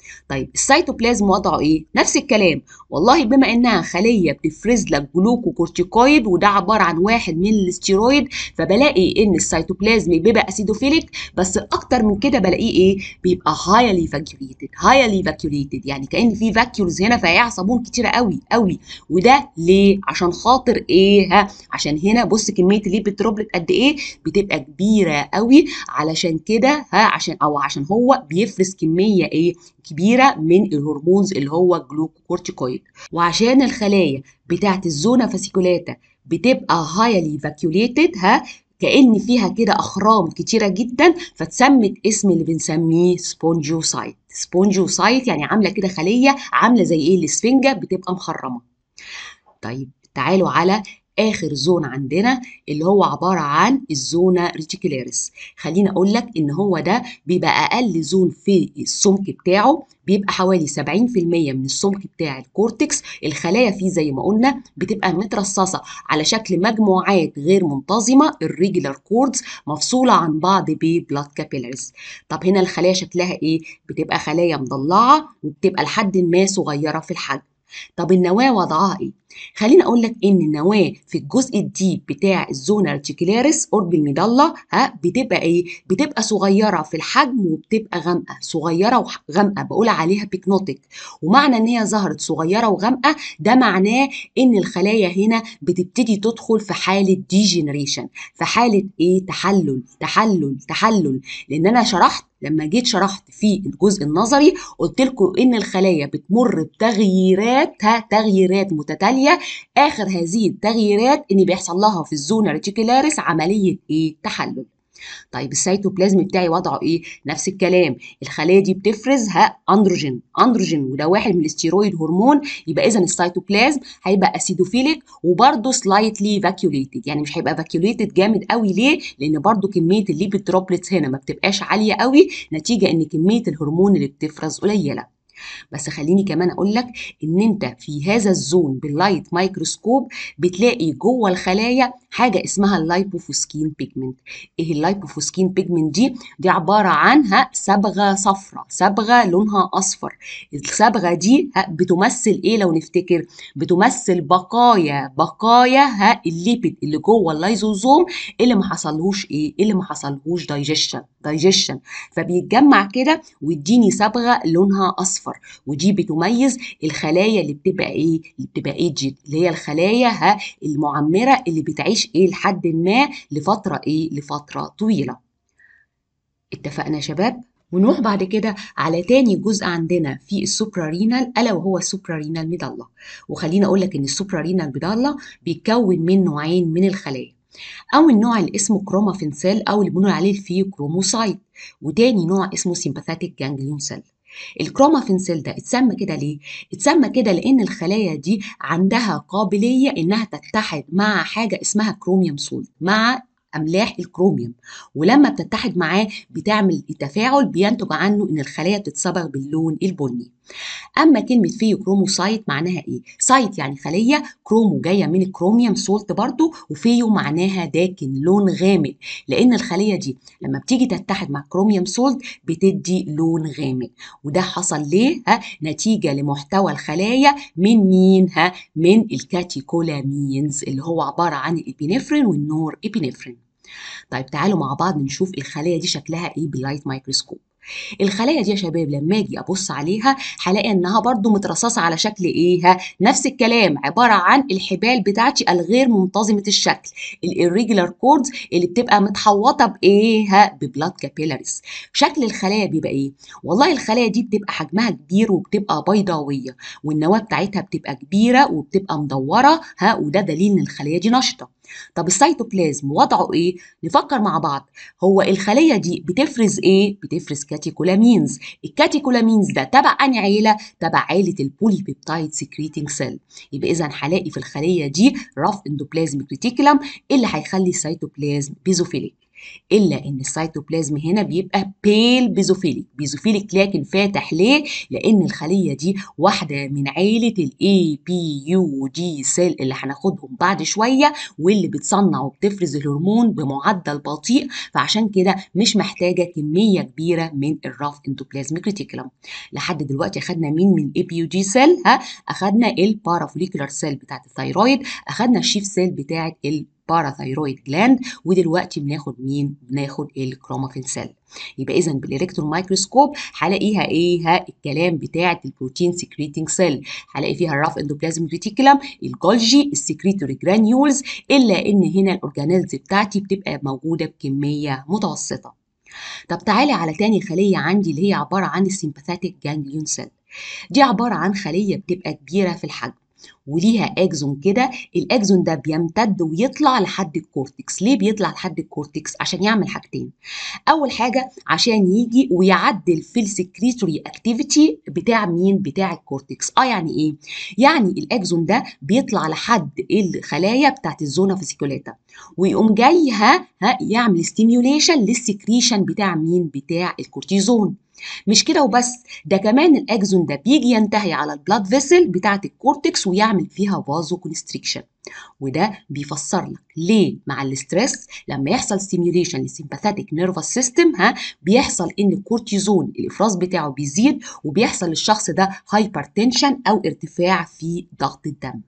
طيب السيتوبلازم وضعه ايه نفس الكلام والله بما انها خليه بتفرز لك جلوكوكورتيكويد وده عباره عن واحد من الاستيرويد فبلاقي ان السيتوبلازم بيبقى اسيدوفيليك بس اكتر من كده بلاقيه ايه بيبقى هايلي فاكيوليتد هايلي فاكيوليتد يعني كان في فاكيولز هنا فيها صابون كتيره قوي قوي وده ليه عشان خاطر ايه ها عشان هنا بص كميه الليبيد دروبلت قد ايه بتبقى كبيره قوي علشان كده ها عشان او عشان هو بيفرز كميه ايه كبيره من الهرمونز اللي هو الجلوكورتيكويد وعشان الخلايا بتاعت الزونا فاسيكولاتا بتبقى هايلي فاكيوليتد ها كأن فيها كده أخرام كتيرة جدا فتسمت اسم اللي بنسميه سبونجوسايت سبونجوسايت يعني عاملة كده خلية عاملة زي ايه الاسفنجة بتبقى مخرمة طيب تعالوا على اخر زون عندنا اللي هو عباره عن الزونا ريتيكولاريس خليني اقول لك ان هو ده بيبقى اقل زون في السمك بتاعه بيبقى حوالي 70% من السمك بتاع الكورتكس الخلايا فيه زي ما قلنا بتبقى مترصصه على شكل مجموعات غير منتظمه الريجولار كوردز مفصوله عن بعض ببلاد كابيلاريز طب هنا الخلايا شكلها ايه بتبقى خلايا مضلعه وبتبقى لحد ما صغيره في الحجم طب النواه وضعها ايه خليني اقول لك ان النواه في الجزء الديب بتاع الزونا ريتيكولاريس قرب المضله ها بتبقى ايه بتبقى صغيره في الحجم وبتبقى غامقه صغيره وغامقه بقول عليها بيكنوتيك ومعنى ان هي ظهرت صغيره وغامقه ده معناه ان الخلايا هنا بتبتدي تدخل في حاله ديجنريشن في حاله ايه تحلل تحلل تحلل لان انا شرحت لما جيت شرحت في الجزء النظري قلت لكم ان الخلايا بتمر بتغييرات ها تغييرات متتاليه اخر هذه التغييرات ان بيحصل لها في الزونا ريتيكولاريس عمليه ايه تحلل طيب السيتوبلازم بتاعي وضعه ايه نفس الكلام الخلايا دي بتفرز ها اندروجين اندروجين وده واحد من الاستيرويد هرمون يبقى اذا السيتوبلازم هيبقى اسيدوفيليك وبرده سلايتلي فاكيوليتد يعني مش هيبقى فاكيوليتد جامد قوي ليه لان برده كميه الليبيد دروبلتس هنا ما بتبقاش عاليه قوي نتيجه ان كميه الهرمون اللي بتفرز قليله بس خليني كمان اقول لك ان انت في هذا الزون باللايت مايكروسكوب بتلاقي جوه الخلايا حاجه اسمها اللايبوفوسكين بيجمنت ايه اللايبوفوسكين بيجمنت دي دي عباره عنها صبغه صفراء صبغه لونها اصفر الصبغه دي بتمثل ايه لو نفتكر بتمثل بقايا بقايا ها الليبيد اللي جوه اللايزوزوم اللي ما حصلهوش ايه اللي ما حصلهوش دايجيشن دايجيشن فبيتجمع كده ويديني صبغه لونها اصفر ودي بتميز الخلايا اللي بتبقى ايه اللي بتبقى ايجد اللي هي الخلايا ها المعمره اللي بتعيش ايه لحد ما لفتره ايه لفتره طويله اتفقنا يا شباب ونروح بعد كده على تاني جزء عندنا في السوبرارينال الا وهو السوبرارينال ميدالا وخليني اقول لك ان السوبرارينال ميدالا بيتكون من نوعين من الخلايا أول نوع اللي اسمه كرومافين سيل أو اللي بنقول عليه الفيو كروموسايت وتاني نوع اسمه سيمباثيك جانجليون سيل الكرومافين سيل ده اتسمى كده ليه؟ اتسمى كده لأن الخلايا دي عندها قابلية إنها تتحد مع حاجة اسمها كروميوم سولت مع املاح الكروميوم ولما بتتحد معاه بتعمل تفاعل بينتج عنه ان الخلايا بتتصبغ باللون البني اما كلمه فيو كروموسايت معناها ايه سايت يعني خليه كرومو جايه من الكروميوم سولت برضو وفيو معناها داكن لون غامق لان الخليه دي لما بتيجي تتحد مع كروميوم سولت بتدي لون غامق وده حصل ليه ها نتيجه لمحتوى الخلايا من مين ها من الكاتيكولامينز اللي هو عباره عن الابينفرين والنور ابينفرين طيب تعالوا مع بعض نشوف الخلايا دي شكلها ايه باللايت مايكروسكوب الخلايا دي يا شباب لما اجي ابص عليها هلاقي انها برضو مترصصه على شكل ايه نفس الكلام عباره عن الحبال بتاعتي الغير منتظمه الشكل الirregular كوردز اللي بتبقى متحوطه بايه ببلاد كابيلاريز شكل الخلايا بيبقى ايه والله الخلايا دي بتبقى حجمها كبير وبتبقى بيضاويه والنواه بتاعتها بتبقى كبيره وبتبقى مدوره ها وده دليل ان الخلايا دي نشطه طب السيتوبلازم وضعه ايه؟ نفكر مع بعض هو الخليه دي بتفرز ايه؟ بتفرز كاتيكولامينز الكاتيكولامينز ده تبع انهي عيله؟ تبع عيله البولي بيبتايد سكريتنج سيل يبقى اذا هلاقي في الخليه دي رف اندوبلازميك ريتيكولم اللي هيخلي السيتوبلازم بيزوفيليك الا ان السيتوبلازم هنا بيبقى بيل بيزوفيليك بيزوفيليك لكن فاتح ليه لان الخليه دي واحده من عيله الاي بي يو دي سيل اللي هناخدهم بعد شويه واللي بتصنع وبتفرز الهرمون بمعدل بطيء فعشان كده مش محتاجه كميه كبيره من الراف اندوبلازميك ريتيكولم لحد دلوقتي اخدنا مين من الاي بي يو دي سيل ها اخدنا البارافوليكولار سيل بتاعت الثايرويد اخدنا الشيف سيل بتاعت ال باراثايرويد جلاند ودلوقتي بناخد مين؟ بناخد الكرومافين سيل يبقى اذا بالالكترون مايكروسكوب هلاقيها ايه؟ ها الكلام بتاعه البروتين سكريتنج سيل هلاقي فيها الراف اندوبلازم ريتيكولم الجولجي السكريتوري جرانيولز الا ان هنا الاورجانيلز بتاعتي بتبقى موجوده بكميه متوسطه طب تعالي على تاني خليه عندي اللي هي عباره عن السيمباثيك جانجليون سيل دي عباره عن خليه بتبقى كبيره في الحجم وليها اكزون كده الاكزون ده بيمتد ويطلع لحد الكورتكس ليه بيطلع لحد الكورتكس عشان يعمل حاجتين اول حاجه عشان يجي ويعدل في السكريتوري اكتيفيتي بتاع مين بتاع الكورتكس اه يعني ايه يعني الاكزون ده بيطلع لحد الخلايا بتاعت الزونا فيسيكولاتا ويقوم جاي ها ها يعمل ستيميوليشن للسكريشن بتاع مين بتاع الكورتيزون مش كده وبس ده كمان الاكزون ده بيجي ينتهي على البلاد فيسل بتاعه الكورتكس ويعمل فيها فازو كونستريكشن وده بيفسر لك ليه مع الاسترس لما يحصل ستيميوليشن للسيمباثيك نيرفس سيستم ها بيحصل ان الكورتيزون الافراز بتاعه بيزيد وبيحصل للشخص ده هايبرتنشن او ارتفاع في ضغط الدم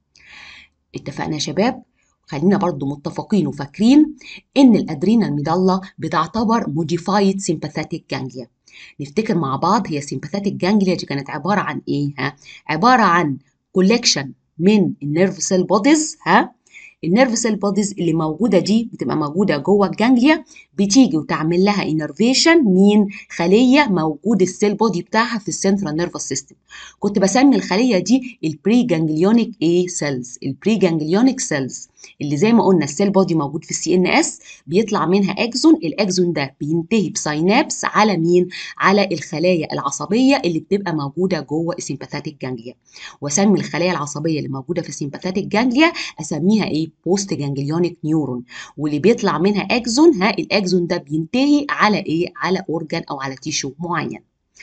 اتفقنا يا شباب خلينا برضو متفقين وفاكرين ان الادرينال ميدالا بتعتبر موديفايد سيمباثيك جانجليا نفتكر مع بعض هي سيمباثيك جانجليا دي كانت عباره عن ايه ها عباره عن كولكشن من النيرف سيل بوديز ها النيرف سيل بوديز اللي موجوده دي بتبقى موجوده جوه الجانجليا بتيجي وتعمل لها انرفيشن مين خليه موجود السيل بودي بتاعها في السنترال نيرفس سيستم كنت بسمي الخليه دي البري جانجليونيك ايه سيلز البري جانجليونيك سيلز اللي زي ما قلنا السيل بودي موجود في السي ان اس بيطلع منها اكزون الاكزون ده بينتهي بساينابس على مين على الخلايا العصبيه اللي بتبقى موجوده جوه السيمباثيك جانجليا واسمي الخلايا العصبيه اللي موجوده في السيمباثيك جانجليا اسميها ايه بوست جانجليونيك نيورون واللي بيطلع منها اكزون ها الاكزون ده بينتهي على ايه على اورجان او على تيشو معين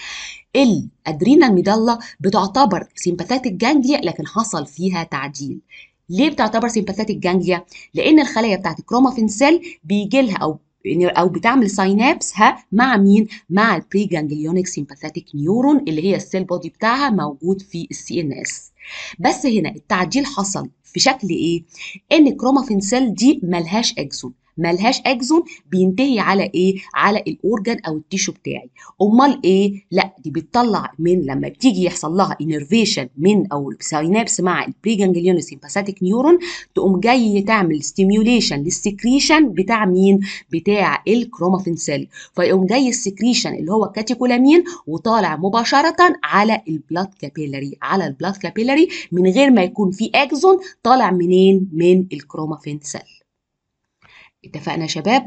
الادرينال ميدالا بتعتبر سيمباثيك جانجليا لكن حصل فيها تعديل ليه بتعتبر سيمباثيك جانجليا لان الخلايا بتاعت الكرومافين سيل بيجي لها او او بتعمل ساينابس ها مع مين مع البري جانجليونيك سيمباثيك نيورون اللي هي السيل بودي بتاعها موجود في السي ان اس بس هنا التعديل حصل في شكل ايه ان الكرومافين سيل دي ملهاش اكزون ملهاش اكزون بينتهي على ايه على الاورجان او التيشو بتاعي امال ايه لا دي بتطلع من لما بتيجي يحصل لها انرفيشن من او ساينابس مع البري جانجليون سيمباثيك نيورون تقوم جاي تعمل ستيميوليشن للسكريشن بتاع مين بتاع الكرومافين سيل فيقوم جاي السكريشن اللي هو كاتيكولامين وطالع مباشره على البلاد كابيلاري على البلاد كابيلاري من غير ما يكون في اكزون طالع منين من الكرومافين سيل اتفقنا يا شباب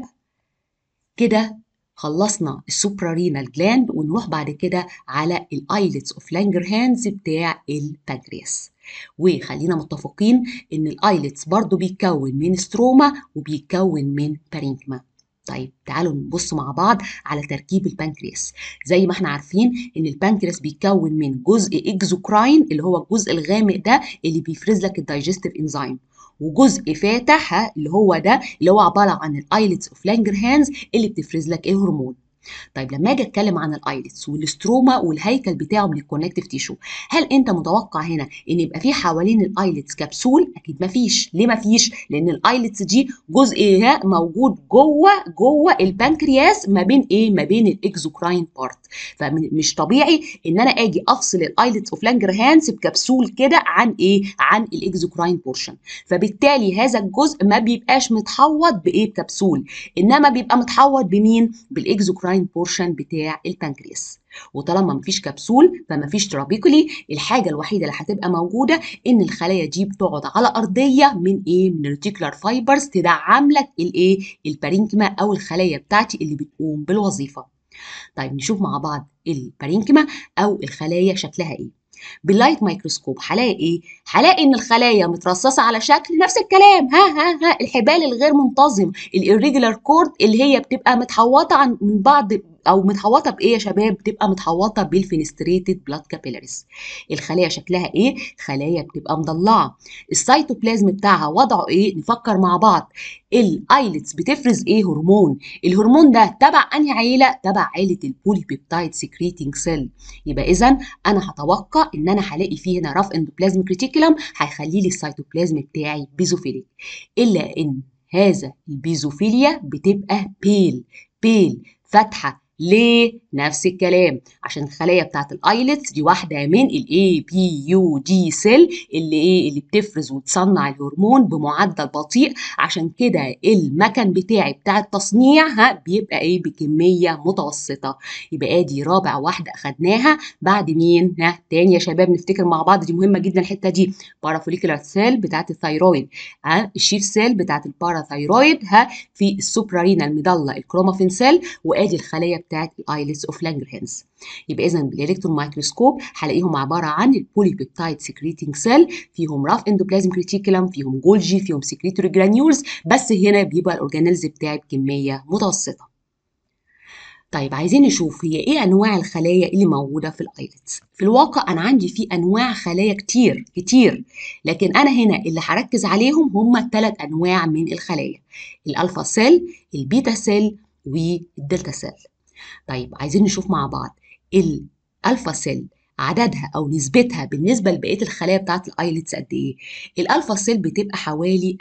كده خلصنا السوبرارينال جلاند ونروح بعد كده على الايلتس اوف لانجر هاندز بتاع البنكرياس وخلينا متفقين ان الايلتس برضو بيتكون من ستروما وبيتكون من بارينكما طيب تعالوا نبص مع بعض على تركيب البنكرياس زي ما احنا عارفين ان البنكرياس بيتكون من جزء اكزوكراين اللي هو الجزء الغامق ده اللي بيفرز لك الدايجستيف انزيم وجزء فاتح اللي هو ده اللي هو عباره عن الايلتس اوف لانجر هاندز اللي بتفرز لك الهرمون طيب لما اجي اتكلم عن الايلتس والستروما والهيكل بتاعه من الكونكتيف تيشو هل انت متوقع هنا ان يبقى في حوالين الايلتس كبسول اكيد مفيش ليه مفيش لان الايلتس دي جزء موجود جوه جوه البنكرياس ما بين ايه ما بين الاكزوكراين بارت فمش طبيعي ان انا اجي افصل الايلتس اوف لانجر هانز بكبسول كده عن ايه عن الاكزوكراين بورشن فبالتالي هذا الجزء ما بيبقاش متحوط بايه بكبسول انما بيبقى متحوط بمين بالاكزوكراين بورشن بتاع البنكرياس وطالما مفيش كبسول فمفيش ترابيكولي الحاجه الوحيده اللي هتبقى موجوده ان الخلايا دي بتقعد على ارضيه من ايه من الريتيكولار فايبرز تدعم لك الايه البارينكما او الخلايا بتاعتي اللي بتقوم بالوظيفه طيب نشوف مع بعض البارينكما او الخلايا شكلها ايه باللايت مايكروسكوب هلاقي ايه هلاقي ان الخلايا مترصصه على شكل نفس الكلام ها ها ها الحبال الغير منتظم الirregular كورد اللي هي بتبقى متحوطه عن من بعض او متحوطه بايه يا شباب بتبقى متحوطه بالفينستريتد بلاد كابيلاريز الخلايا شكلها ايه خلايا بتبقى مضلعه السيتوبلازم بتاعها وضعه ايه نفكر مع بعض الايلتس بتفرز ايه هرمون الهرمون ده تبع انهي عيله تبع عيله البولي بيبتايد سكريتنج سيل يبقى اذا انا هتوقع ان انا هلاقي فيه هنا راف اندوبلازم كريتيكولم هيخلي لي السيتوبلازم بتاعي بيزوفيليك الا ان هذا البيزوفيليا بتبقى بيل بيل فاتحه ليه؟ نفس الكلام عشان الخلايا بتاعت الايلتس دي واحده من الاي بي يو دي سيل اللي ايه اللي بتفرز وتصنع الهرمون بمعدل بطيء عشان كده المكن بتاعي بتاع التصنيع ها بيبقى ايه بكميه متوسطه يبقى ادي رابع واحده اخدناها بعد مين؟ ها تاني يا شباب نفتكر مع بعض دي مهمه جدا الحته دي بارافوليكولار سيل بتاعت الثايرويد ها الشيف سيل بتاعت الباراثايرويد ها في السوبرارينال ميدالا الكرومافين سيل وادي الخلايا بتاعت الايلتس اوف لانجرهانز يبقى اذا بالالكترون مايكروسكوب هلاقيهم عباره عن البوليبيبتايد سكريتنج سيل فيهم راف اندوبلازم كريتيكولم فيهم جولجي فيهم سكريتوري جرانيولز بس هنا بيبقى الاورجانيلز بتاعي بكميه متوسطه طيب عايزين نشوف هي ايه انواع الخلايا اللي موجوده في الايلتس في الواقع انا عندي في انواع خلايا كتير كتير لكن انا هنا اللي هركز عليهم هم ثلاث انواع من الخلايا الالفا سيل البيتا سيل والدلتا سيل طيب عايزين نشوف مع بعض الالفا سيل عددها او نسبتها بالنسبه لبقيه الخلايا بتاعت الايلتس قد ايه الالفا سيل بتبقى حوالي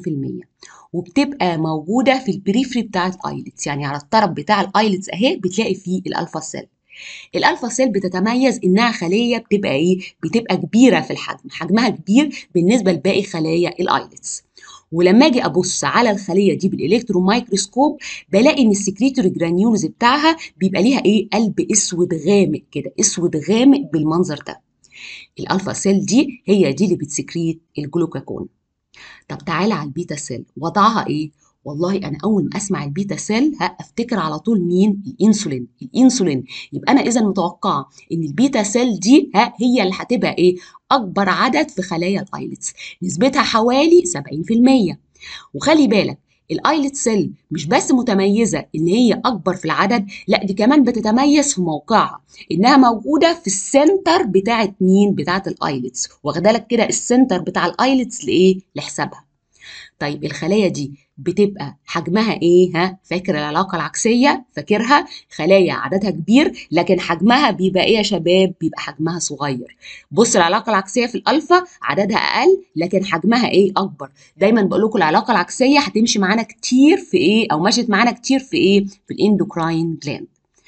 20% وبتبقى موجوده في البريفري بتاع الايلتس يعني على الطرف بتاع الايلتس اهي بتلاقي فيه الالفا سيل الالفا سيل بتتميز انها خليه بتبقى ايه بتبقى كبيره في الحجم حجمها كبير بالنسبه لباقي خلايا الايلتس ولما اجي ابص على الخليه دي بالالكترون مايكروسكوب بلاقي ان السكريتوري جرانيولز بتاعها بيبقى ليها ايه قلب اسود غامق كده اسود غامق بالمنظر ده الالفا سيل دي هي دي اللي بتسكريت الجلوكاكون طب تعالى على البيتا سيل وضعها ايه والله انا اول ما اسمع البيتا سيل ها افتكر على طول مين الانسولين الانسولين يبقى انا اذا متوقعه ان البيتا سيل دي ها هي اللي هتبقى ايه اكبر عدد في خلايا الايلتس نسبتها حوالي 70% وخلي بالك الايلت سيل مش بس متميزه ان هي اكبر في العدد لا دي كمان بتتميز في موقعها انها موجوده في السنتر بتاعه مين بتاعه الايلتس واخده لك كده السنتر بتاع الايلتس لايه لحسابها طيب الخلايا دي بتبقى حجمها ايه ها فاكر العلاقه العكسيه فاكرها خلايا عددها كبير لكن حجمها بيبقى ايه يا شباب بيبقى حجمها صغير بص العلاقه العكسيه في الالفا عددها اقل لكن حجمها ايه اكبر دايما بقول لكم العلاقه العكسيه هتمشي معانا كتير في ايه او مشيت معانا كتير في ايه في الاندوكراين جلاند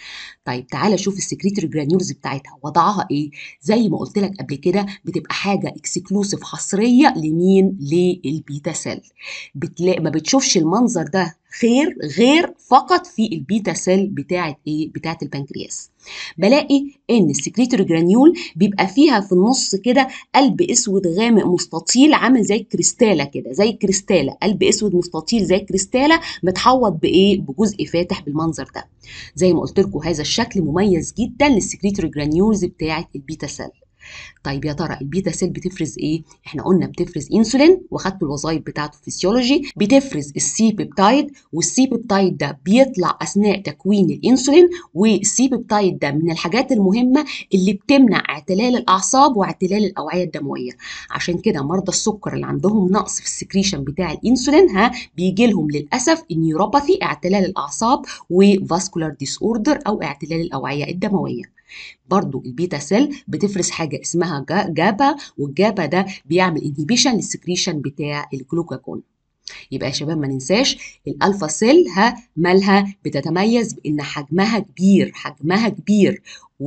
طيب تعالى شوف السكريتري جرانيولز بتاعتها وضعها ايه زي ما قلت لك قبل كده بتبقى حاجه اكسكلوسيف حصريه لمين للبيتا سيل بتلاقي ما بتشوفش المنظر ده خير غير فقط في البيتا سيل بتاعه ايه بتاعه البنكرياس بلاقي ان السكريتوري جرانيول بيبقى فيها في النص كده قلب اسود غامق مستطيل عامل زي الكريستاله كده زي الكريستاله قلب اسود مستطيل زي الكريستاله متحوط بايه بجزء فاتح بالمنظر ده زي ما قلت لكم هذا الشكل مميز جدا للسكريتوري جرانيولز بتاعه البيتا سيل طيب يا ترى البيتا سيل بتفرز ايه؟ احنا قلنا بتفرز انسولين واخدت الوظائف بتاعته فيسيولوجي بتفرز السي بيبتايد والسي بيبتايد ده بيطلع اثناء تكوين الانسولين والسي بيبتايد ده من الحاجات المهمه اللي بتمنع اعتلال الاعصاب واعتلال الاوعيه الدمويه عشان كده مرضى السكر اللي عندهم نقص في السكريشن بتاع الانسولين ها بيجي لهم للاسف النيوروباثي اعتلال الاعصاب وفاسكولار ديس اوردر او اعتلال الاوعيه الدمويه برضو البيتا سيل بتفرز حاجه اسمها جابا والجابا ده بيعمل انهيبيشن للسكريشن بتاع الجلوكاكون يبقى يا شباب ما ننساش الالفا سيل ها مالها بتتميز بان حجمها كبير حجمها كبير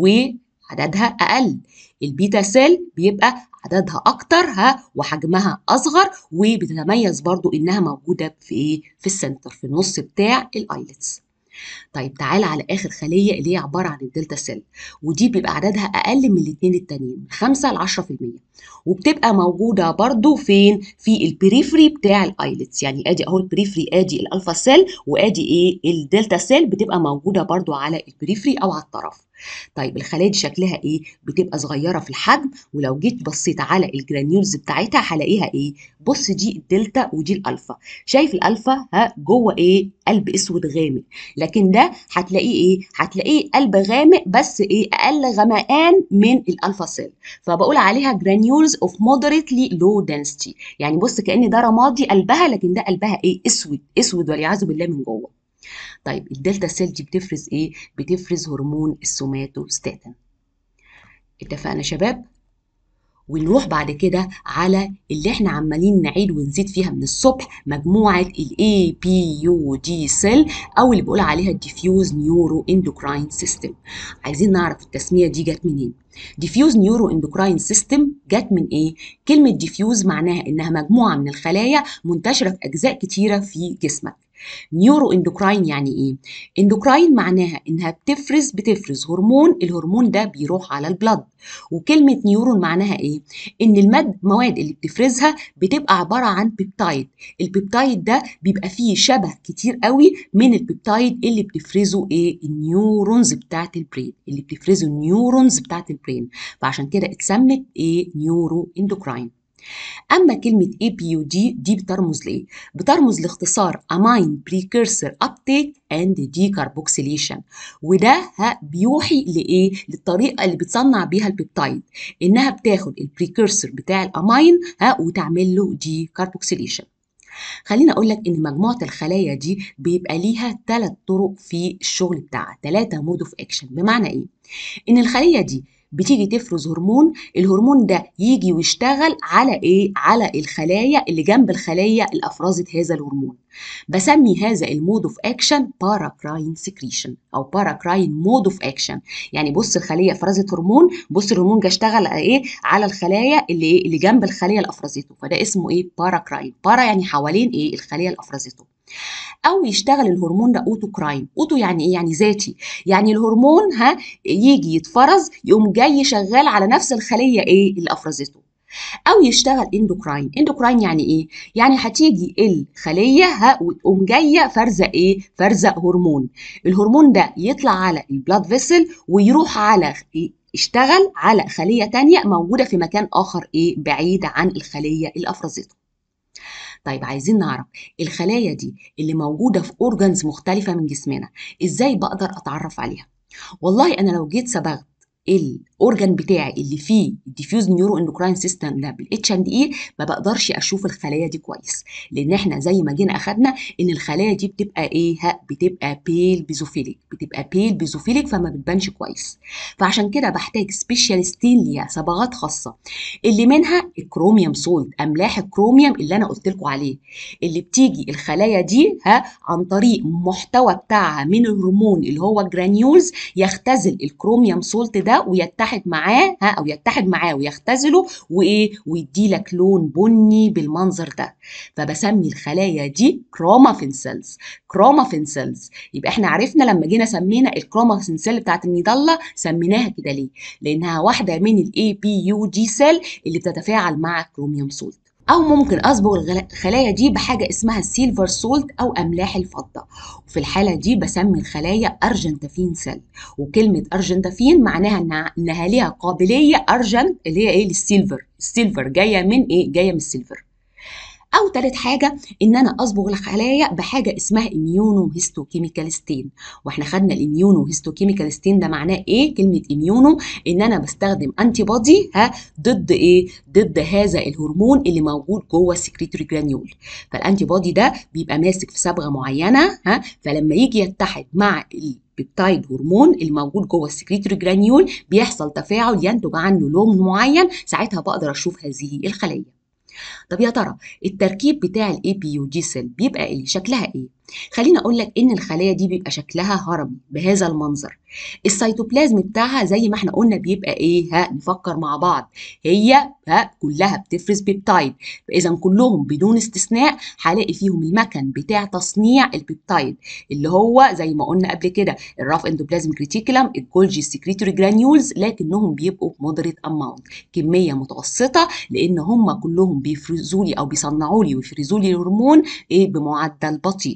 وعددها اقل البيتا سيل بيبقى عددها اكتر ها وحجمها اصغر وبتتميز برضو انها موجوده في ايه في السنتر في النص بتاع الايلتس طيب تعالى على اخر خليه اللي هي عباره عن الدلتا سيل ودي بيبقى عددها اقل من الاثنين التانيين من 5 ل 10% وبتبقى موجوده برضو فين في البريفري بتاع الايلتس يعني ادي اهو البريفري ادي الالفا سيل وادي ايه الدلتا سيل بتبقى موجوده برضو على البريفري او على الطرف طيب الخلايا دي شكلها ايه بتبقى صغيره في الحجم ولو جيت بصيت على الجرانيولز بتاعتها هلاقيها ايه بص دي الدلتا ودي الالفا شايف الالفا ها جوه ايه قلب اسود غامق لكن ده هتلاقيه ايه هتلاقيه قلب غامق بس ايه اقل غمقان من الالفا سيل فبقول عليها جرانيولز اوف مودريتلي لو دنسيتي يعني بص كان ده رمادي قلبها لكن ده قلبها ايه اسود اسود والعياذ بالله من جوه طيب الدلتا سيل دي بتفرز ايه بتفرز هرمون السوماتوستاتين اتفقنا يا شباب ونروح بعد كده على اللي احنا عمالين نعيد ونزيد فيها من الصبح مجموعه الاي بي يو دي سيل او اللي بيقول عليها الديفيوز نيورو اندوكراين سيستم عايزين نعرف التسميه دي جت منين ديفيوز نيورو اندوكراين سيستم جت من ايه كلمه ديفيوز معناها انها مجموعه من الخلايا منتشره في اجزاء كتيره في جسمك نيورو اندوكراين يعني ايه اندوكراين معناها انها بتفرز بتفرز هرمون الهرمون ده بيروح على البلد وكلمه نيورون معناها ايه ان الماد المواد اللي بتفرزها بتبقى عباره عن بيبتايد البيبتايد ده بيبقى فيه شبه كتير قوي من البيبتايد اللي بتفرزه ايه النيورونز بتاعت البرين اللي بتفرزه النيورونز بتاعت البرين فعشان كده اتسمت ايه نيورو اندوكراين اما كلمه اي بي يو دي دي بترمز لايه بترمز لاختصار امين بريكيرسر ابتيك اند ديكاربوكسيليشن وده ها بيوحي لايه للطريقه اللي بتصنع بيها البيبتايد انها بتاخد البريكيرسر بتاع الامين ها وتعمل له ديكاربوكسيليشن خليني اقول لك ان مجموعه الخلايا دي بيبقى ليها ثلاث طرق في الشغل بتاعها ثلاثه مود اوف اكشن بمعنى ايه ان الخليه دي بتيجي تفرز هرمون الهرمون ده يجي ويشتغل على ايه على الخلايا اللي جنب الخلايا اللي افرزت هذا الهرمون بسمي هذا المود اوف اكشن باراكراين سكريشن او باراكراين مود اوف اكشن يعني بص الخليه فرزت هرمون بص الهرمون جه اشتغل على ايه على الخلايا اللي ايه اللي جنب الخليه اللي افرزته فده اسمه ايه باراكراين بارا يعني حوالين ايه الخليه اللي افرزته او يشتغل الهرمون ده اوتو كراين اوتو يعني ايه يعني ذاتي يعني الهرمون ها يجي يتفرز يقوم جاي شغال على نفس الخليه ايه اللي افرزته او يشتغل اندوكراين اندوكراين يعني ايه يعني هتيجي الخليه ها وتقوم جايه فرزه ايه فرزه هرمون الهرمون ده يطلع على البلاد فيسل ويروح على إيه؟ اشتغل على خليه تانية موجوده في مكان اخر ايه بعيد عن الخليه اللي افرزته طيب عايزين نعرف الخلايا دي اللي موجوده في اورجانز مختلفه من جسمنا ازاي بقدر اتعرف عليها والله انا لو جيت صبغت الاورجان بتاعي اللي فيه الديفيوز نيورو اندوكراين سيستم ده بالاتش اند اي ما بقدرش اشوف الخلايا دي كويس لان احنا زي ما جينا اخدنا ان الخلايا دي بتبقى ايه ها بتبقى بيل بيزوفيليك بتبقى بيل بيزوفيليك فما بتبانش كويس فعشان كده بحتاج سبيشالستين ليها صبغات خاصه اللي منها الكروميوم سولت املاح الكروميوم اللي انا قلت لكم عليه اللي بتيجي الخلايا دي ها عن طريق محتوى بتاعها من الهرمون اللي هو جرانيولز يختزل الكروميوم سولت ده ويتحد معاه ها او يتحد معاه ويختزله وايه ويدي لك لون بني بالمنظر ده فبسمي الخلايا دي كرومافين سيلز كرومافين سيلز يبقى احنا عرفنا لما جينا سمينا الكرومافين سيل بتاعت الميدالة سميناها كده ليه لانها واحده من الاي بي يو دي سيل اللي بتتفاعل مع كروميوم سولت او ممكن اصبغ الخلايا دي بحاجه اسمها السيلفر سولت او املاح الفضه وفي الحاله دي بسمي الخلايا ارجنتافين سيل وكلمه ارجنتافين معناها انها ليها قابليه ارجنت اللي هي ايه للسيلفر السيلفر جايه من ايه جايه من السيلفر او تالت حاجه ان انا اصبغ الخلايا بحاجه اسمها اميونو هيستوكيميكال ستين واحنا خدنا الاميونو هيستوكيميكال ستين ده معناه ايه كلمه اميونو ان انا بستخدم انتي بودي ها ضد ايه ضد هذا الهرمون اللي موجود جوه السكريتوري جرانيول فالانتي بودي ده بيبقى ماسك في صبغه معينه ها فلما يجي يتحد مع البيبتايد هرمون اللي موجود جوه السكريتوري جرانيول بيحصل تفاعل ينتج عنه لون معين ساعتها بقدر اشوف هذه الخلايا طب يا ترى التركيب بتاع الاي بي يو جي سيل بيبقى ايه شكلها ايه خليني اقول لك ان الخلايا دي بيبقى شكلها هرمي بهذا المنظر السيتوبلازم بتاعها زي ما احنا قلنا بيبقى ايه ها نفكر مع بعض هي ها كلها بتفرز بيبتايد اذا كلهم بدون استثناء هلاقي فيهم المكن بتاع تصنيع البيبتايد اللي هو زي ما قلنا قبل كده الراف اندوبلازم كريتيكولم الجولجي سكريتوري جرانيولز لكنهم بيبقوا مودريت اماونت كميه متوسطه لان هم كلهم بيفرزوا لي او بيصنعوا لي ويفرزوا لي الهرمون ايه بمعدل بطيء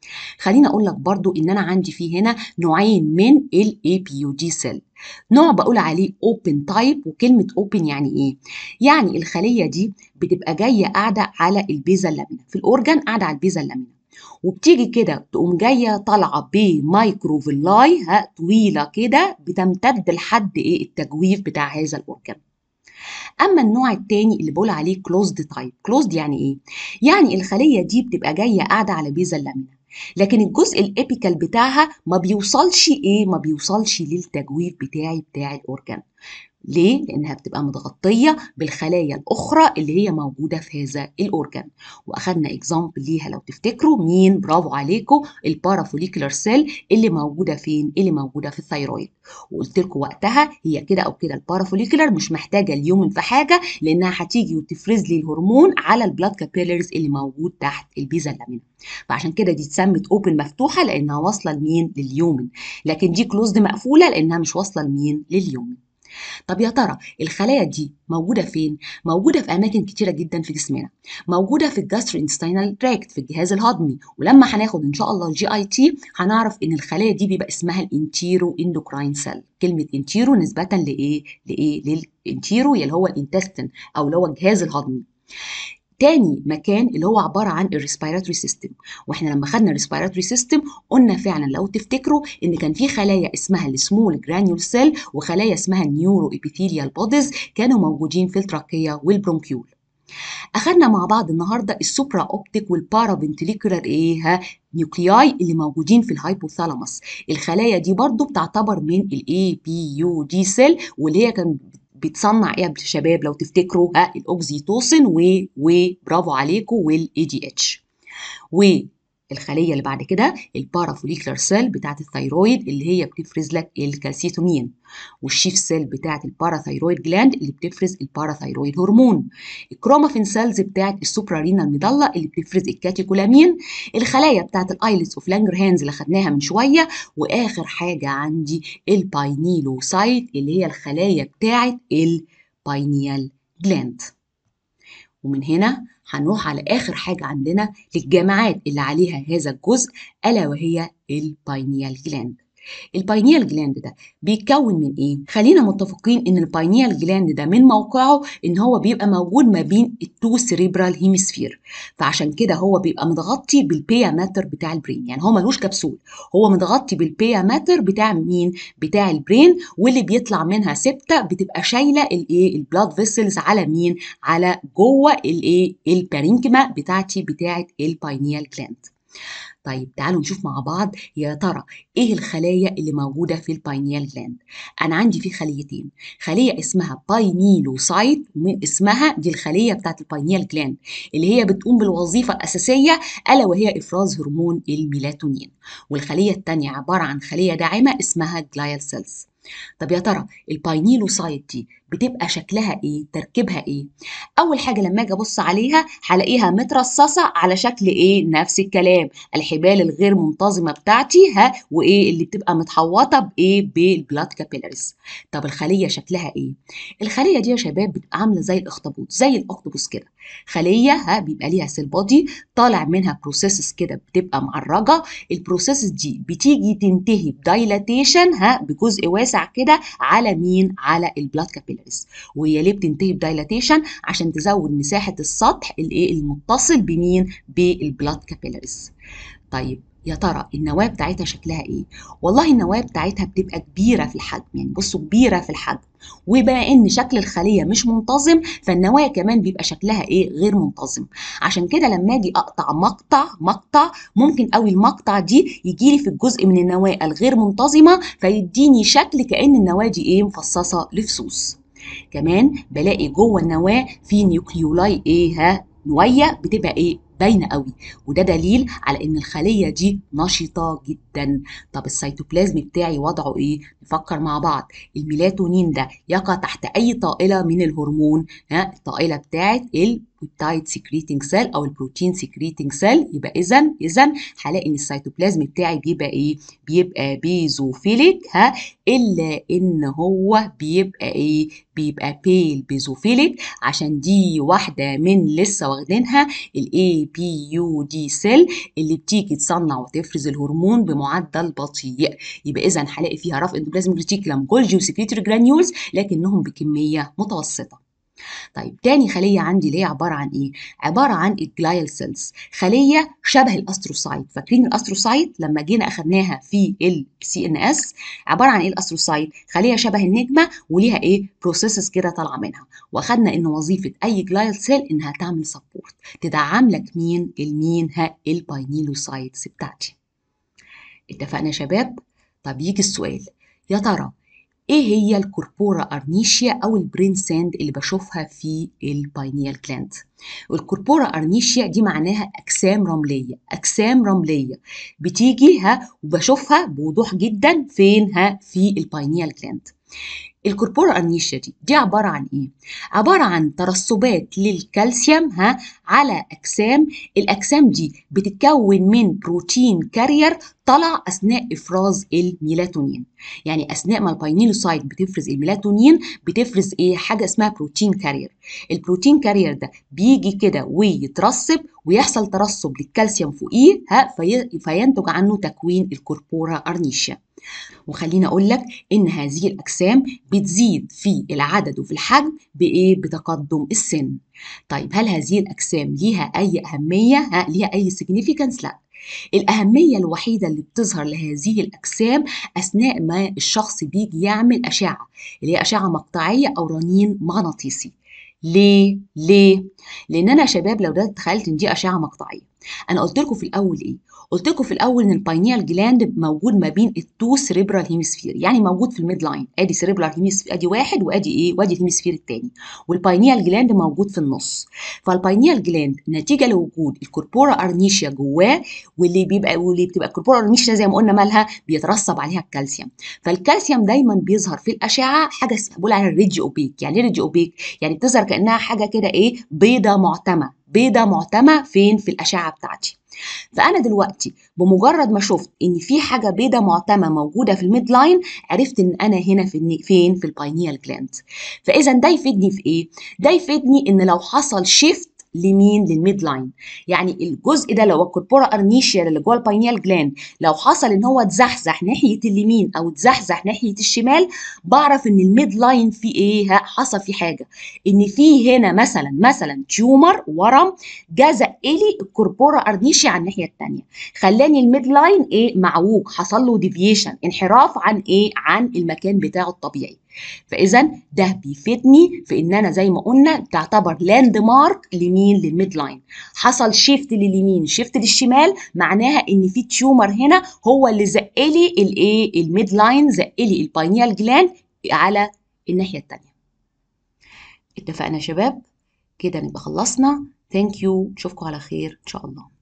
خليني اقول لك برضو ان انا عندي في هنا نوعين من الاي بي يو دي سيل نوع بقول عليه اوبن تايب وكلمه اوبن يعني ايه يعني الخليه دي بتبقى جايه قاعده على البيزا اللامينا في الاورجان قاعده على البيزا اللامينا وبتيجي كده تقوم جايه طالعه بمايكروفيلاي ها طويله كده بتمتد لحد ايه التجويف بتاع هذا الاورجان اما النوع الثاني اللي بقول عليه كلوزد تايب كلوزد يعني ايه يعني الخليه دي بتبقى جايه قاعده على بيزا اللامينا لكن الجزء الابيكال بتاعها ما بيوصلش ايه ما بيوصلش للتجويف بتاعي بتاع الاورجان ليه؟ لأنها بتبقى متغطية بالخلايا الأخرى اللي هي موجودة في هذا الأورجان وأخدنا إكزامبل ليها لو تفتكروا مين برافو عليكم البارافوليكولار سيل اللي موجودة فين؟ اللي موجودة في الثيرويد وقلت لكم وقتها هي كده أو كده البارافوليكولار مش محتاجة اليومن في حاجة لأنها هتيجي وتفرز لي الهرمون على البلاد كابيلرز اللي موجود تحت البيزا اللامينا فعشان كده دي اتسمت اوبن مفتوحة لأنها واصلة لمين؟ لليومن لكن دي كلوزد مقفولة لأنها مش واصلة لمين؟ لليومن طب يا ترى الخلايا دي موجودة فين؟ موجودة في أماكن كتيرة جدا في جسمنا موجودة في الجاسترو انستينال تراكت في الجهاز الهضمي ولما هناخد إن شاء الله الجي اي تي هنعرف إن الخلايا دي بيبقى اسمها الانتيرو اندوكراين سيل كلمة انتيرو نسبة لإيه؟ لإيه؟ للانتيرو اللي هو الانتستين أو اللي هو الجهاز الهضمي تاني مكان اللي هو عباره عن الريسبيراتوري سيستم واحنا لما خدنا الريسبيراتوري سيستم قلنا فعلا لو تفتكروا ان كان في خلايا اسمها السمول جرانيول سيل وخلايا اسمها النيورو ابيثيليال بوديز كانوا موجودين في التراكيه والبرونكيول اخدنا مع بعض النهارده السوبرا اوبتيك والبارافنتليكولار ايه ها نيوكلياي اللي موجودين في الهايبوثالاموس الخلايا دي برضو بتعتبر من الاي بي يو دي سيل واللي هي كان بتصنع ايه يا شباب لو تفتكروا ها الاوكسيتوسين و وبرافو عليكم والاي دي اتش والخليه اللي بعد كده البارافوليكولار سيل بتاعت الثيرويد اللي هي بتفرز لك الكالسيتونين والشيف سيل بتاعت الباراثايرويد جلاند اللي بتفرز الباراثايرويد هرمون الكرومافين سيلز بتاعت السوبرارينال ميدالا اللي بتفرز الكاتيكولامين الخلايا بتاعت الايلتس اوف لانجرهانز اللي خدناها من شويه واخر حاجه عندي الباينيلوسايت اللي هي الخلايا بتاعت الباينيال جلاند ومن هنا هنروح على آخر حاجة عندنا للجامعات اللي عليها هذا الجزء ألا وهي الباينيال جلاند الباينيال جلاند ده بيتكون من ايه؟ خلينا متفقين ان الباينيال جلاند ده من موقعه ان هو بيبقى موجود ما بين التو سيريبرال هيمسفير فعشان كده هو بيبقى متغطي بالبيا ماتر بتاع البرين يعني هو ملوش كبسول هو متغطي بالبيا ماتر بتاع مين؟ بتاع البرين واللي بيطلع منها سبته بتبقى شايله الايه؟ البلاد فيسلز على مين؟ على جوه الايه؟ البارينكما بتاعتي بتاعت الباينيال جلاند طيب تعالوا نشوف مع بعض يا ترى ايه الخلايا اللي موجوده في الباينيال جلاند انا عندي في خليتين خليه اسمها باينيلوسايت ومن اسمها دي الخليه بتاعت الباينيال جلاند اللي هي بتقوم بالوظيفه الاساسيه الا وهي افراز هرمون الميلاتونين والخليه الثانيه عباره عن خليه داعمه اسمها جلايال سيلز طب يا ترى الباينيلوسايت دي بتبقى شكلها ايه تركيبها ايه اول حاجه لما اجي ابص عليها هلاقيها مترصصه على شكل ايه نفس الكلام الحبال الغير منتظمه بتاعتي ها وايه اللي بتبقى متحوطه بايه بالبلاد كابيلاريز طب الخليه شكلها ايه الخليه دي يا شباب بتبقى عامله زي الاخطبوط زي الاخطبوس كده خليه ها بيبقى ليها سيل بودي طالع منها بروسيسز كده بتبقى معرجه البروسيسز دي بتيجي تنتهي بدايلاتيشن ها بجزء واسع كده على مين على البلاد كابيلاريز وهي ليه بتنتهي بدايلاتيشن عشان تزود مساحه السطح الايه المتصل بمين بالبلاد كابيلاريز طيب يا ترى النواه بتاعتها شكلها ايه والله النواه بتاعتها بتبقى كبيره في الحجم يعني بصوا كبيره في الحجم وبما ان شكل الخليه مش منتظم فالنواه كمان بيبقى شكلها ايه غير منتظم عشان كده لما اجي اقطع مقطع مقطع ممكن قوي المقطع دي يجي لي في الجزء من النواه الغير منتظمه فيديني شكل كان النواه دي ايه مفصصه لفصوص كمان بلاقي جوه النواه في نيوكليولاي ايه ها نويه بتبقى ايه باينه قوي وده دليل على ان الخليه دي نشطه جدا طب السيتوبلازم بتاعي وضعه ايه نفكر مع بعض الميلاتونين ده يقع تحت اي طائله من الهرمون ها الطائله بتاعه بيبتايد سكريتنج سيل او البروتين سكريتنج سيل يبقى اذا اذا هلاقي ان السيتوبلازم بتاعي بيبقى ايه بيبقى بيزوفيليك ها الا ان هو بيبقى ايه بيبقى بيل بيزوفيليك عشان دي واحده من لسه واخدينها الاي بي يو دي سيل اللي بتيجي تصنع وتفرز الهرمون بمعدل بطيء يبقى اذا هلاقي فيها رف اندوبلازميك ريتيكولم جولجي وسكريتوري جرانيولز لكنهم بكميه متوسطه طيب تاني خلية عندي اللي هي عبارة عن ايه؟ عبارة عن الجلايل سيلز خلية شبه الاستروسايت فاكرين الاستروسايت لما جينا اخدناها في السي ان اس عبارة عن ايه الاستروسايت؟ خلية شبه النجمة وليها ايه؟ بروسيسز كده طالعة منها واخدنا ان وظيفة اي جلايل سيل انها تعمل سبورت تدعم لك مين؟ المين؟ ها الباينيلوسايتس بتاعتي اتفقنا يا شباب؟ طب يجي السؤال يا ترى ايه هي الكوربورا ارنيشيا او البرين ساند اللي بشوفها في الباينيال جلاند الكوربورا ارنيشيا دي معناها اجسام رمليه اجسام رمليه بتيجي ها وبشوفها بوضوح جدا فين ها في الباينيال جلاند الكوربورا ارنيشيا دي دي عباره عن ايه عباره عن ترسبات للكالسيوم ها على اجسام الاجسام دي بتتكون من بروتين كارير طلع اثناء افراز الميلاتونين يعني اثناء ما الباينيلوسايت بتفرز الميلاتونين بتفرز ايه حاجه اسمها بروتين كارير البروتين كارير ده بيجي كده ويترسب ويحصل ترسب للكالسيوم فوقيه ها في فينتج عنه تكوين الكوربورا ارنيشيا وخليني اقول لك ان هذه الاجسام بتزيد في العدد وفي الحجم بايه بتقدم السن طيب هل هذه الاجسام ليها اي اهميه ها ليها اي significance لا الأهمية الوحيدة اللي بتظهر لهذه الأجسام أثناء ما الشخص بيجي يعمل أشعة اللي هي أشعة مقطعية أو رنين مغناطيسي ليه؟ ليه؟ لأن أنا يا شباب لو ده تخيلت إن دي أشعة مقطعية أنا قلت لكم في الأول إيه؟ قلت لكم في الاول ان الباينيال جلاند موجود ما بين التو سيريبرال هيمسفير يعني موجود في الميد لاين ادي سيريبرال هيمسفير ادي واحد وادي ايه وادي الهيمسفير الثاني والباينيال جلاند موجود في النص فالباينيال جلاند نتيجه لوجود الكوربورا ارنيشيا جواه واللي بيبقى واللي بتبقى الكوربورا ارنيشيا زي ما قلنا مالها بيترسب عليها الكالسيوم فالكالسيوم دايما بيظهر في الاشعه حاجه بقول عليها ريدج اوبيك يعني ايه ريدج اوبيك يعني بتظهر كانها حاجه كده ايه بيضه معتمه بيضه معتمه فين في الاشعه بتاعتي فانا دلوقتي بمجرد ما شفت ان في حاجه بيضه معتمه موجوده في الميد لاين عرفت ان انا هنا في فين في الباينيال جلاند فاذا ده يفيدني في ايه ده يفيدني ان لو حصل شيفت لمين للميد لاين يعني الجزء ده لو الكوربورا ارنيشيا اللي جوه الباينيال جلاند لو حصل ان هو اتزحزح ناحيه اليمين او اتزحزح ناحيه الشمال بعرف ان الميد لاين فيه ايه حصل فيه حاجه ان في هنا مثلا مثلا تيومر ورم جزق لي الكوربورا ارنيشيا على الناحيه الثانيه خلاني الميد لاين ايه معوج حصل له ديفيشن انحراف عن ايه عن المكان بتاعه الطبيعي فاذا ده بيفيدني في ان انا زي ما قلنا تعتبر لاند مارك لمين للميد لاين حصل شيفت لليمين شيفت للشمال معناها ان في تيومر هنا هو اللي زق لي الايه الميد لاين زق لي الباينيال جلاند على الناحيه الثانيه اتفقنا يا شباب كده نبقى خلصنا ثانك يو نشوفكم على خير ان شاء الله